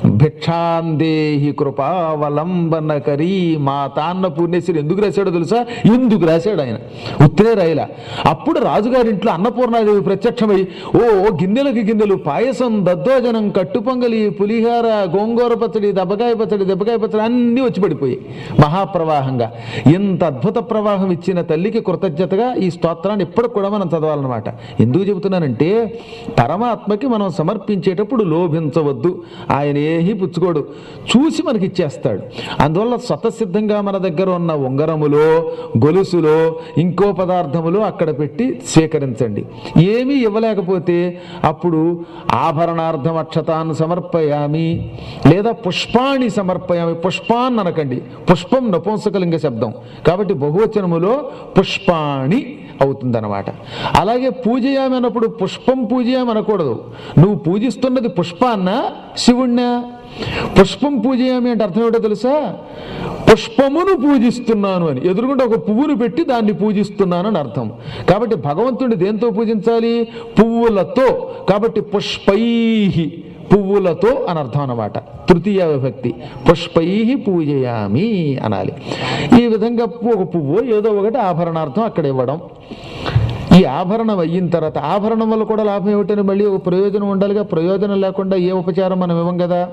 భిక్షాందేహి కృపావలంబన కరీ మా తాన్న పూర్ణేశ్వరి ఎందుకు రాశాడో తెలుసా ఎందుకు రాశాడు ఆయన ఉత్తరే రాయల అప్పుడు రాజుగారింట్లో అన్నపూర్ణాదేవి ప్రత్యక్షమై ఓ గిన్నెలకి గిన్నెలు పాయసం దద్దోజనం కట్టుపొంగలి పులిహార గోంగూర పచ్చడి దెబ్బకాయ పచ్చడి దెబ్బకాయ పచ్చడి అన్నీ వచ్చి పడిపోయి మహాప్రవాహంగా ఇంత అద్భుత ప్రవాహం ఇచ్చిన తల్లికి కృతజ్ఞతగా ఈ స్తోత్రాన్ని ఎప్పటికి కూడా మనం చదవాలన్నమాట ఎందుకు చెబుతున్నానంటే పరమాత్మకి మనం సమర్పించేటప్పుడు లోభించవద్దు ఆయన ఏహీ పుచ్చుకోడు చూసి మనకి ఇచ్చేస్తాడు అందువల్ల స్వతసిద్ధంగా మన దగ్గర ఉన్న ఉంగరములో గొలుసులో ఇంకో పదార్థములో అక్కడ పెట్టి స్వీకరించండి ఏమీ ఇవ్వలేకపోతే అప్పుడు ఆభరణార్థం అక్షతాన్ని సమర్పయామి లేదా పుష్పాణి సమర్పయామి పుష్పాన్ అనకండి పుష్పం నపుంసకలింగ శబ్దం కాబట్టి బహువచనములో పుష్పాణి అవుతుందన్నమాట అలాగే పూజయామి అన్నప్పుడు పుష్పం పూజయామి అనకూడదు నువ్వు పూజిస్తున్నది పుష్పాన్న శివుణ్ణా పుష్పం పూజయామి అంటే అర్థం ఏంటో తెలుసా పుష్పమును పూజిస్తున్నాను అని ఎదురుగుండా ఒక పువ్వును పెట్టి దాన్ని పూజిస్తున్నాను అని అర్థం కాబట్టి భగవంతుడిని దేంతో పూజించాలి పువ్వులతో కాబట్టి పుష్పై పువ్వులతో అని అర్థం అన్నమాట తృతీయ విభక్తి పుష్పై పూజయామి అనాలి ఈ విధంగా ఒక పువ్వు ఏదో ఒకటి ఆభరణార్థం అక్కడ ఇవ్వడం ఈ ఆభరణం అయిన తర్వాత ఆభరణం వల్ల కూడా లాభం ఏమిటని మళ్ళీ ఒక ప్రయోజనం ఉండాలిగా ప్రయోజనం లేకుండా ఏ ఉపచారం మనం ఇవ్వం కదా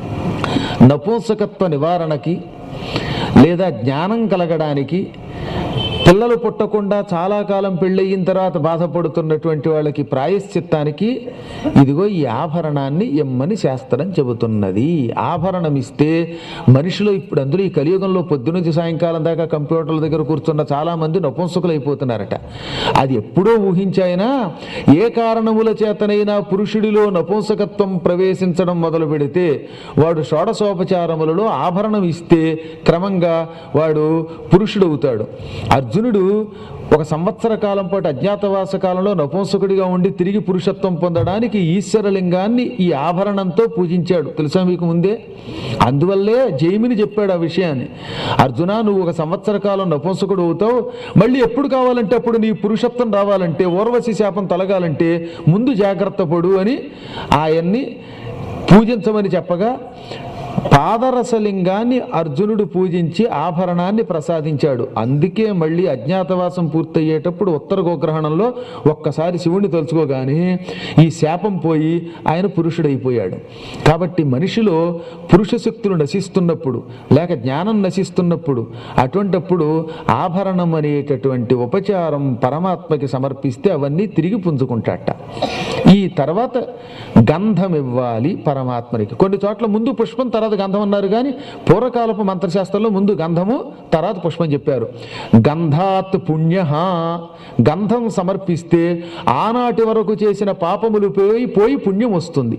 నపుంసకత్వ నివారణకి లేదా జ్ఞానం కలగడానికి పిల్లలు పుట్టకుండా చాలా కాలం పెళ్ళయిన తర్వాత బాధపడుతున్నటువంటి వాళ్ళకి ప్రాయశ్చిత్తానికి ఇదిగో ఈ ఆభరణాన్ని ఇమ్మని శాస్త్రం చెబుతున్నది ఆభరణం ఇస్తే మనిషిలో ఇప్పుడు అందులో ఈ కలియుగంలో పొద్దునుంచి సాయంకాలం దాకా కంప్యూటర్ల దగ్గర కూర్చున్న చాలా మంది నపుంసకులు అయిపోతున్నారట అది ఎప్పుడో ఊహించాయినా ఏ కారణముల చేతనైనా పురుషుడిలో నపుంసకత్వం ప్రవేశించడం మొదలు పెడితే వాడు షోడశోపచారములలో ఆభరణం ఇస్తే క్రమంగా వాడు పురుషుడవుతాడు అర్జునుడు ఒక సంవత్సర కాలం పాటు అజ్ఞాతవాస కాలంలో నపుంసకుడిగా ఉండి తిరిగి పురుషత్వం పొందడానికి ఈశ్వరలింగాన్ని ఈ ఆభరణంతో పూజించాడు తెలుసా మీకు ముందే అందువల్లే జైమిని చెప్పాడు ఆ విషయాన్ని అర్జున నువ్వు ఒక సంవత్సర కాలం నపుంసకుడు అవుతావు మళ్ళీ ఎప్పుడు కావాలంటే అప్పుడు నీ పురుషత్వం రావాలంటే ఊర్వశి శాపం తొలగాలంటే ముందు జాగ్రత్త పడు అని ఆయన్ని పూజించమని చెప్పగా పాదరసలింగాన్ని అర్జునుడు పూజించి ఆభరణాన్ని ప్రసాదించాడు అందుకే మళ్ళీ అజ్ఞాతవాసం పూర్తయ్యేటప్పుడు ఉత్తర గోగ్రహణంలో ఒక్కసారి శివుణ్ణి తలుచుకోగానే ఈ శాపం పోయి ఆయన పురుషుడైపోయాడు కాబట్టి మనిషిలో పురుష శక్తులు నశిస్తున్నప్పుడు లేక జ్ఞానం నశిస్తున్నప్పుడు అటువంటప్పుడు ఆభరణం అనేటటువంటి ఉపచారం పరమాత్మకి సమర్పిస్తే అవన్నీ తిరిగి పుంజుకుంటాట ఈ తర్వాత గంధం ఇవ్వాలి పరమాత్మనికి కొన్ని చోట్ల ముందు పుష్పం తర్వాత గంధం అన్నారు కానీ పూర్వకాలపు మంత్రశాస్త్రంలో ముందు గంధము తర్వాత పుష్పం చెప్పారు గంధాత్ పుణ్య గంధం సమర్పిస్తే ఆనాటి వరకు చేసిన పాపములు పోయి పోయి పుణ్యం వస్తుంది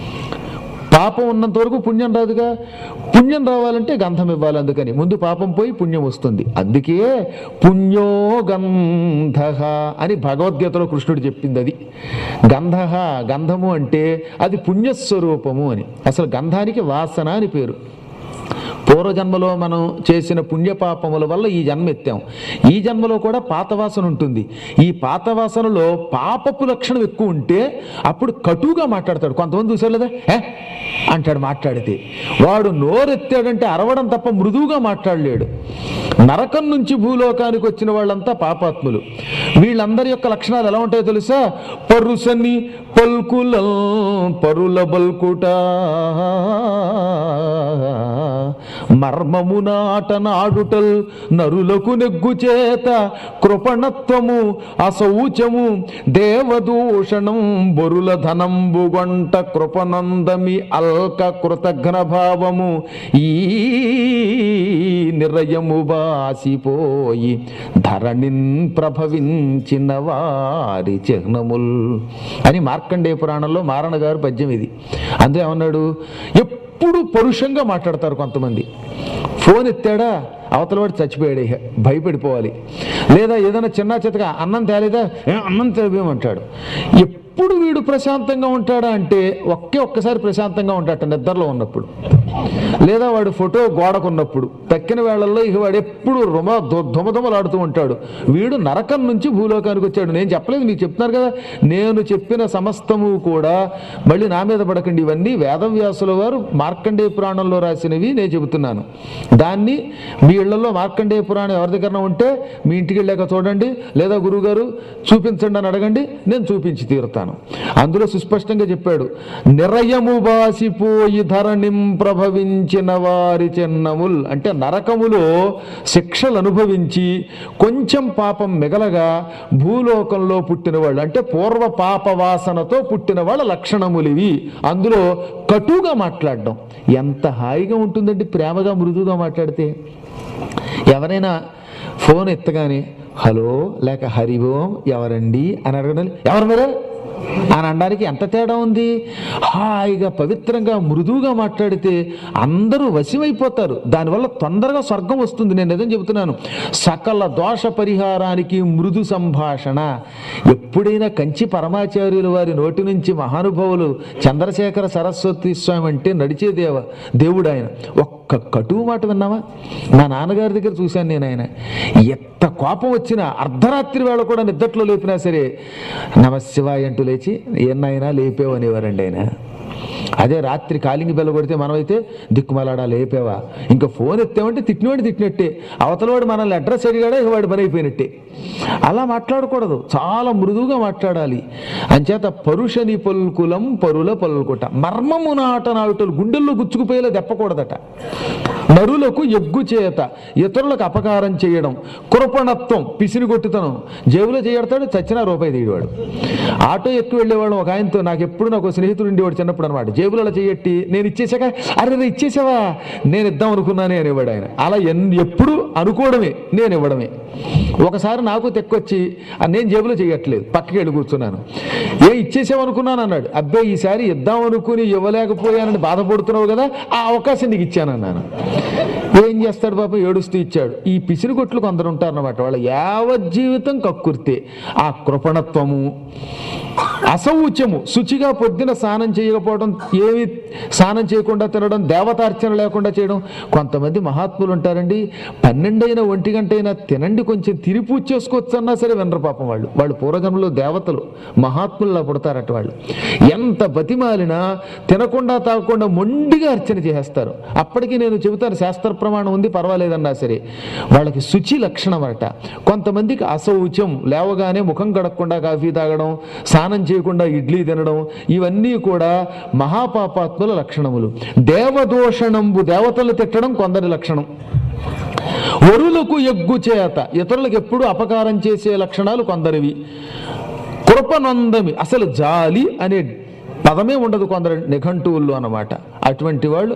పాపం ఉన్నంత వరకు పుణ్యం రాదుగా పుణ్యం రావాలంటే గంధం ఇవ్వాలి అందుకని ముందు పాపం పోయి పుణ్యం వస్తుంది అందుకే పుణ్యో గంధ అని భగవద్గీతలో కృష్ణుడు చెప్పింది అది గంధ గంధము అంటే అది పుణ్యస్వరూపము అని అసలు గంధానికి వాసన అని పేరు పూర్వజన్మలో మనం చేసిన పుణ్యపాపముల వల్ల ఈ జన్మ ఎత్తాం ఈ జన్మలో కూడా పాతవాసన ఉంటుంది ఈ పాతవాసనలో పాపపు లక్షణం ఎక్కువ ఉంటే అప్పుడు కటుగా మాట్లాడతాడు కొంతమంది చూసారు లేదా ఏ అంటాడు మాట్లాడితే వాడు నోరెత్తాడంటే అరవడం తప్ప మృదువుగా మాట్లాడలేడు నరకం నుంచి భూలోకానికి వచ్చిన వాళ్ళంతా పాపాత్ములు వీళ్ళందరి యొక్క లక్షణాలు ఎలా ఉంటాయో తెలుసా పరుసని పల్కుల పరుల బల్కుట మర్మమునాట నాడుటల్ నరులకు నెగ్గు చేత కృపణత్వము అశౌచము దేవదూషణం బొరుల ధనంబు గొంట కృపనందమి అల్క కృతఘ్న భావము ఈ నిరయము బాసిపోయి ధరణిన్ ప్రభవించిన వారి చిహ్నముల్ అని మార్కండేయ పురాణంలో మారణ గారు పద్యం ఇది అందులో ఏమన్నాడు ఎప్పుడు పరుషంగా మాట్లాడతారు కొంతమంది ఫోన్ ఎత్తాడా అవతల వాడు చచ్చిపోయాడు ఇక భయపడిపోవాలి లేదా ఏదైనా చిన్న చిత్తగా అన్నం తేలేదా "ఏ, అన్నం తేలేమంటాడు ఎప్పుడు వీడు ప్రశాంతంగా ఉంటాడా అంటే ఒకే ఒక్కసారి ప్రశాంతంగా ఉంటాట నిద్రలో ఉన్నప్పుడు లేదా వాడు ఫోటో గోడకున్నప్పుడు తక్కిన వేళల్లో ఇక వాడు ఎప్పుడు రుమ దుమదుమలాడుతూ ఉంటాడు వీడు నరకం నుంచి భూలోకానికి వచ్చాడు నేను చెప్పలేదు మీకు చెప్తున్నారు కదా నేను చెప్పిన సమస్తము కూడా మళ్ళీ నా మీద పడకండి ఇవన్నీ వేదవ్యాసుల వారు మార్కండేయ పురాణంలో రాసినవి నేను చెబుతున్నాను దాన్ని మీ ఇళ్లలో మార్కండేయ పురాణం ఎవరి దగ్గర ఉంటే మీ ఇంటికి వెళ్ళాక చూడండి లేదా గురువుగారు చూపించండి అని అడగండి నేను చూపించి తీరుతాను పురాణం అందులో సుస్పష్టంగా చెప్పాడు నిరయము బాసిపోయి ధరణిం ప్రభవించిన వారి చిన్నముల్ అంటే నరకములో శిక్షలు అనుభవించి కొంచెం పాపం మిగలగా భూలోకంలో పుట్టిన వాళ్ళు అంటే పూర్వ పాప వాసనతో పుట్టిన వాళ్ళ లక్షణములివి అందులో కటుగా మాట్లాడడం ఎంత హాయిగా ఉంటుందండి ప్రేమగా మృదువుగా మాట్లాడితే ఎవరైనా ఫోన్ ఎత్తగానే హలో లేక హరి ఓం ఎవరండి అని అడగడం ఎవరు మీరు అని అనడానికి ఎంత తేడా ఉంది హాయిగా పవిత్రంగా మృదువుగా మాట్లాడితే అందరూ వశమైపోతారు దానివల్ల తొందరగా స్వర్గం వస్తుంది నేను నిజం చెబుతున్నాను సకల దోష పరిహారానికి మృదు సంభాషణ ఎప్పుడైనా కంచి పరమాచార్యుల వారి నోటి నుంచి మహానుభావులు చంద్రశేఖర సరస్వతి స్వామి అంటే నడిచే దేవ దేవుడు ఆయన ఒక్క కటువు మాట విన్నావా మా నాన్నగారి దగ్గర చూశాను నేను ఆయన ఎంత కోపం వచ్చినా అర్ధరాత్రి వేళ కూడా నిద్దట్లో లేపినా సరే నమశివాయ అంటూ లేచి ఎన్నైనా లేపేవు అనేవారండి ఆయన అదే రాత్రి కాలింగి బెల్ల కొడితే మనమైతే దిక్కుమలాడా లేపేవా ఇంకా ఫోన్ ఎత్తామంటే తిట్టినవాడు తిట్టినట్టే అవతలవాడు మనల్ని అడ్రస్ అడిగాడే ఇక వాడు పని అయిపోయినట్టే అలా మాట్లాడకూడదు చాలా మృదువుగా మాట్లాడాలి అంచేత పరుషని పలుకులం పరుల పలుకుట మర్మము నాట నాటులు గుండెల్లో గుచ్చుకుపోయేలా దెప్పకూడదట నరులకు ఎగ్గు చేత ఇతరులకు అపకారం చేయడం కురపణత్వం పిసిని కొట్టుతనం జేబులో చేయడతాడు చచ్చినా రూపాయి తీయవాడు ఆటో ఎక్కువ వెళ్ళేవాడు ఒక ఆయనతో నాకు ఎప్పుడు నాకు ఒక స్నేహితుడు ఉండేవాడు చిన్నప్పుడు అనమాట జేబులో అలా చేయట్టి నేను ఇచ్చేసాక అరే రే ఇచ్చేసావా నేను ఇద్దాం అనుకున్నానే అనేవాడు ఆయన అలా ఎన్ ఎప్పుడు అనుకోవడమే నేను ఇవ్వడమే ఒకసారి నాకు తెక్కొచ్చి "ఆ, నేను జేబులో చేయట్లేదు పక్కకి వెళ్ళి కూర్చున్నాను ఏ ఇచ్చేసావు అనుకున్నాను అన్నాడు అబ్బాయి ఈసారి ఇద్దాం అనుకుని ఇవ్వలేకపోయానని బాధపడుతున్నావు కదా ఆ అవకాశం నీకు ఇచ్చానన్నాను ఏం చేస్తాడు పాపం ఏడుస్తూ ఇచ్చాడు ఈ పిసిరి కొట్లు కొందరు ఉంటారన్నమాట వాళ్ళ యావజ్జీవితం కక్కుర్తే ఆ కృపణత్వము అసౌచ్యము శుచిగా పొద్దున స్నానం చేయకపోవడం ఏమి స్నానం చేయకుండా తినడం దేవతార్చన లేకుండా చేయడం కొంతమంది మహాత్ములు ఉంటారండి పన్నెండైనా ఒంటి గంట అయినా తినండి కొంచెం తిరి పూజ చేసుకోవచ్చు అన్నా సరే వినరు పాపం వాళ్ళు వాళ్ళు పూర్వజన్మలో దేవతలు మహాత్ముల్లా పుడతారట వాళ్ళు ఎంత బతిమాలినా తినకుండా తాగకుండా మొండిగా అర్చన చేసేస్తారు అప్పటికి నేను చెబుతాను శాస్త్ర ప్రమాణం ఉంది పర్వాలేదన్నా సరే వాళ్ళకి శుచి లక్షణం అట కొంతమందికి అశౌచం లేవగానే ముఖం కడగకుండా కాఫీ తాగడం స్నానం చేయకుండా ఇడ్లీ తినడం ఇవన్నీ కూడా మహాపాపాత్ముల లక్షణములు దేవదోషణంబు దేవతలు తిట్టడం కొందరి లక్షణం వరులకు ఎగ్గు చేత ఇతరులకు ఎప్పుడు అపకారం చేసే లక్షణాలు కొందరివి కృపనందమి అసలు జాలి అనే పదమే ఉండదు కొందరు నిఘంటువుల్లో అన్నమాట అటువంటి వాళ్ళు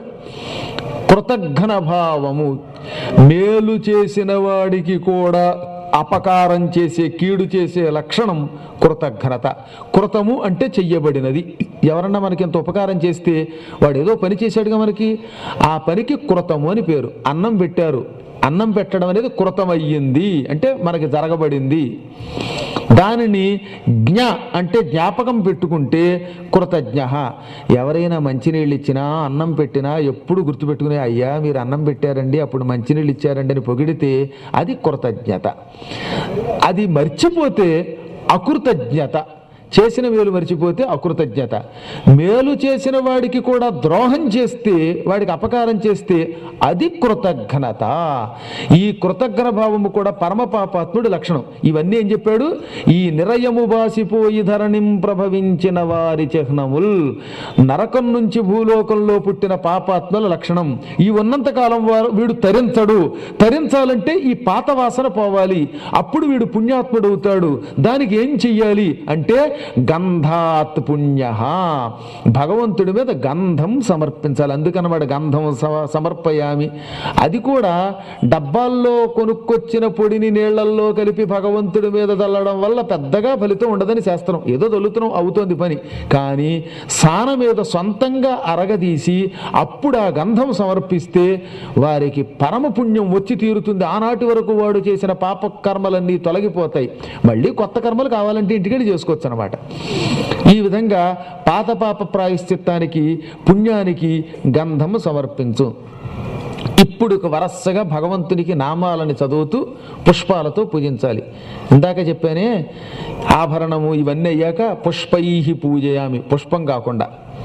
కృతజ్ఞ భావము మేలు చేసిన వాడికి కూడా అపకారం చేసే కీడు చేసే లక్షణం కృతజ్ఞత కృతము అంటే చెయ్యబడినది ఎవరన్నా మనకి ఎంత ఉపకారం చేస్తే వాడు ఏదో పని చేశాడుగా మనకి ఆ పనికి కృతము అని పేరు అన్నం పెట్టారు అన్నం పెట్టడం అనేది కృతమయ్యింది అంటే మనకి జరగబడింది దానిని జ్ఞ అంటే జ్ఞాపకం పెట్టుకుంటే కృతజ్ఞ ఎవరైనా మంచినీళ్ళు ఇచ్చినా అన్నం పెట్టినా ఎప్పుడు గుర్తుపెట్టుకునే అయ్యా మీరు అన్నం పెట్టారండి అప్పుడు మంచినీళ్ళు ఇచ్చారండి అని పొగిడితే అది కృతజ్ఞత అది మర్చిపోతే అకృతజ్ఞత చేసిన మేలు మర్చిపోతే అకృతజ్ఞత మేలు చేసిన వాడికి కూడా ద్రోహం చేస్తే వాడికి అపకారం చేస్తే అది కృతజ్ఞత ఈ కృతజ్ఞ భావము కూడా పరమ పాపాత్ముడి లక్షణం ఇవన్నీ ఏం చెప్పాడు ఈ నిరయము బాసిపోయి ధరణిం ప్రభవించిన వారి చిహ్నముల్ నరకం నుంచి భూలోకంలో పుట్టిన పాపాత్ముల లక్షణం ఈ ఉన్నంత కాలం వారు వీడు తరించడు తరించాలంటే ఈ పాత వాసన పోవాలి అప్పుడు వీడు పుణ్యాత్ముడు అవుతాడు దానికి ఏం చెయ్యాలి అంటే గంధాత్ పుణ్య భగవంతుడి మీద గంధం సమర్పించాలి అందుకనమాట గంధం సమ- సమర్పయామి అది కూడా డబ్బాల్లో కొనుక్కొచ్చిన పొడిని నీళ్లల్లో కలిపి భగవంతుడి మీద చల్లడం వల్ల పెద్దగా ఫలితం ఉండదని శాస్త్రం ఏదో తొలుతున్నాం అవుతోంది పని కానీ సాన మీద సొంతంగా అరగదీసి అప్పుడు ఆ గంధం సమర్పిస్తే వారికి పరమ పుణ్యం వచ్చి తీరుతుంది ఆనాటి వరకు వాడు చేసిన పాప కర్మలన్నీ తొలగిపోతాయి మళ్ళీ కొత్త కర్మలు కావాలంటే ఇంటికెళ్ళి చేసుకోవచ్చు అనమాట ఈ విధంగా పాత పాప ప్రాయశ్చిత్తానికి పుణ్యానికి గంధము సమర్పించు ఇప్పుడు ఇక వరసగా భగవంతునికి నామాలని చదువుతూ పుష్పాలతో పూజించాలి ఇందాక చెప్పానే ఆభరణము ఇవన్నీ అయ్యాక పుష్పై పూజయామి పుష్పం కాకుండా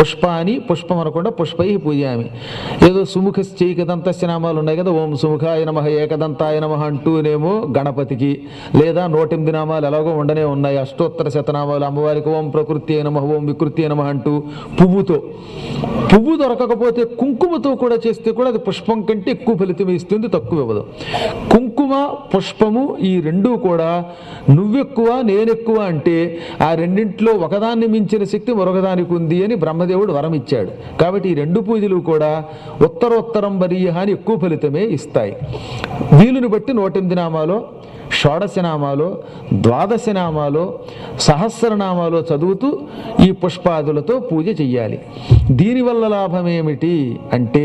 పుష్పాని పుష్పం అనకుండా పుష్పై పూజయామి ఏదో సుముఖ చైకదంతస్య నామాలు ఉన్నాయి కదా ఓం సుముఖాయ నమ ఏకదంతాయ నమ అంటూనేమో గణపతికి లేదా నూటెనిమిది నామాలు ఎలాగో ఉండనే ఉన్నాయి అష్టోత్తర శతనామాలు అమ్మవారికి ఓం ప్రకృతి నమ ఓం వికృతి నమ అంటూ పువ్వుతో పువ్వు దొరకకపోతే కుంకుమతో కూడా చేస్తే కూడా అది పుష్పం కంటే ఎక్కువ ఫలితం ఇస్తుంది తక్కువ ఇవ్వదు కుంకుమ పుష్పము ఈ రెండూ కూడా నువ్వెక్కువ నేనెక్కువ అంటే ఆ రెండింటిలో ఒకదాన్ని మించిన శక్తి మరొకదానికి ఉంది అని బ్రహ్మదేవుడు వరం ఇచ్చాడు కాబట్టి ఈ రెండు పూజలు కూడా ఉత్తరోత్తరం వరీయ అని ఎక్కువ ఫలితమే ఇస్తాయి వీలుని బట్టి నూటెనిమిది నామాలో షోడశనామాలో ద్వాదశనామాలో సహస్రనామాలో చదువుతూ ఈ పుష్పాదులతో పూజ చెయ్యాలి దీనివల్ల లాభం ఏమిటి అంటే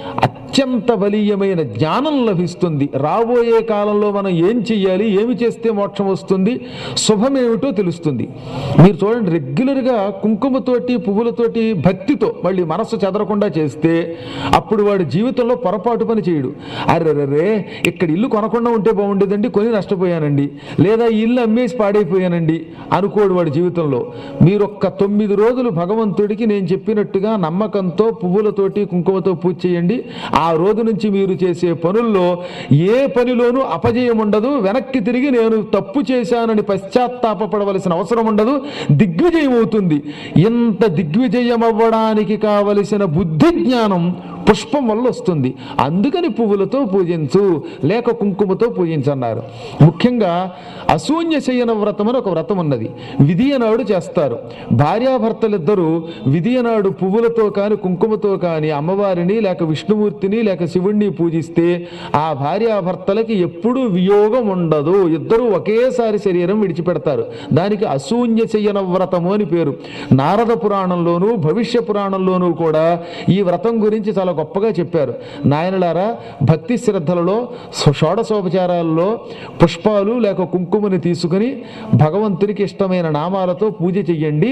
అత్యంత బలీయమైన జ్ఞానం లభిస్తుంది రాబోయే కాలంలో మనం ఏం చెయ్యాలి ఏమి చేస్తే మోక్షం వస్తుంది శుభమేమిటో తెలుస్తుంది మీరు చూడండి రెగ్యులర్గా కుంకుమతోటి పువ్వులతోటి భక్తితో మళ్ళీ మనస్సు చెదరకుండా చేస్తే అప్పుడు వాడి జీవితంలో పొరపాటు పని చేయడు అర్రెర్రే ఇక్కడ ఇల్లు కొనకుండా ఉంటే బాగుండేదండి కొని నష్టపోయానండి లేదా ఈ ఇల్లు అమ్మేసి పాడైపోయానండి అనుకోడు వాడి జీవితంలో మీరు ఒక్క తొమ్మిది రోజులు భగవంతుడికి నేను చెప్పినట్టుగా నమ్మకంతో పువ్వులతోటి కుంకుమతో పూజ చేయండి ఆ రోజు నుంచి మీరు చేసే పనుల్లో ఏ పనిలోనూ అపజయం ఉండదు వెనక్కి తిరిగి నేను తప్పు చేశానని పశ్చాత్తాపపడవలసిన అవసరం ఉండదు దిగ్విజయం అవుతుంది ఇంత దిగ్విజయం అవ్వడానికి కావలసిన బుద్ధి జ్ఞానం పుష్పం వల్ల వస్తుంది అందుకని పువ్వులతో పూజించు లేక కుంకుమతో పూజించన్నారు ముఖ్యంగా అశూన్య శయన వ్రతం అని ఒక వ్రతం ఉన్నది విధియనాడు చేస్తారు భార్యాభర్తలిద్దరూ విధియనాడు పువ్వులతో కాని కుంకుమతో కాని అమ్మవారిని లేక విష్ణుమూర్తిని లేక శివుణ్ణి పూజిస్తే ఆ భార్యాభర్తలకి ఎప్పుడూ వియోగం ఉండదు ఇద్దరూ ఒకేసారి శరీరం విడిచిపెడతారు దానికి అశూన్య శయన వ్రతము అని పేరు నారద పురాణంలోనూ భవిష్య పురాణంలోనూ కూడా ఈ వ్రతం గురించి చాలా గొప్పగా చెప్పారు నాయనలారా భక్తి శ్రద్ధలలో షోడశోపచారాల్లో పుష్పాలు లేక కుంకుమని తీసుకుని భగవంతునికి ఇష్టమైన నామాలతో పూజ చెయ్యండి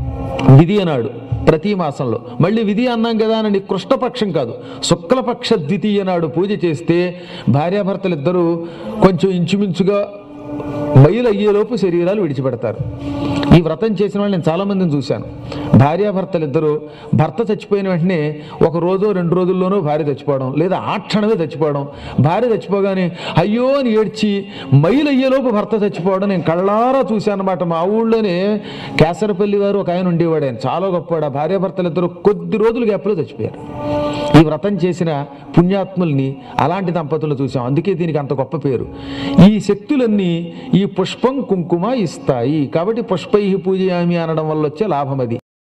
విధి అన్నాడు ప్రతి మాసంలో మళ్ళీ విధి అన్నాం కదా అని కృష్ణపక్షం కాదు శుక్లపక్ష ద్వితీయ నాడు పూజ చేస్తే భార్యాభర్తలు ఇద్దరూ కొంచెం ఇంచుమించుగా బయలు అయ్యేలోపు శరీరాలు విడిచిపెడతారు ఈ వ్రతం చేసిన వాళ్ళు నేను చాలా మందిని చూశాను భార్యాభర్తలు ఇద్దరు భర్త చచ్చిపోయిన వెంటనే ఒక రోజు రెండు రోజుల్లోనూ భార్య చచ్చిపోవడం లేదా ఆ క్షణమే చచ్చిపోవడం భార్య చచ్చిపోగానే అయ్యో అని ఏడ్చి మైలు అయ్యేలోపు భర్త చచ్చిపోవడం నేను కళ్ళారా చూశాను అనమాట మా ఊళ్ళోనే కేసరపల్లి వారు ఒక ఆయన ఉండేవాడు ఆయన చాలా గొప్పవాడు ఆ భార్యాభర్తలు ఇద్దరు కొద్ది రోజులు గ్యాప్లో చచ్చిపోయారు ఈ వ్రతం చేసిన పుణ్యాత్ముల్ని అలాంటి దంపతులు చూసాం అందుకే దీనికి అంత గొప్ప పేరు ఈ శక్తులన్నీ ఈ పుష్పం కుంకుమ ఇస్తాయి కాబట్టి పుష్పై పూజయామి అనడం వల్ల వచ్చే లాభం అది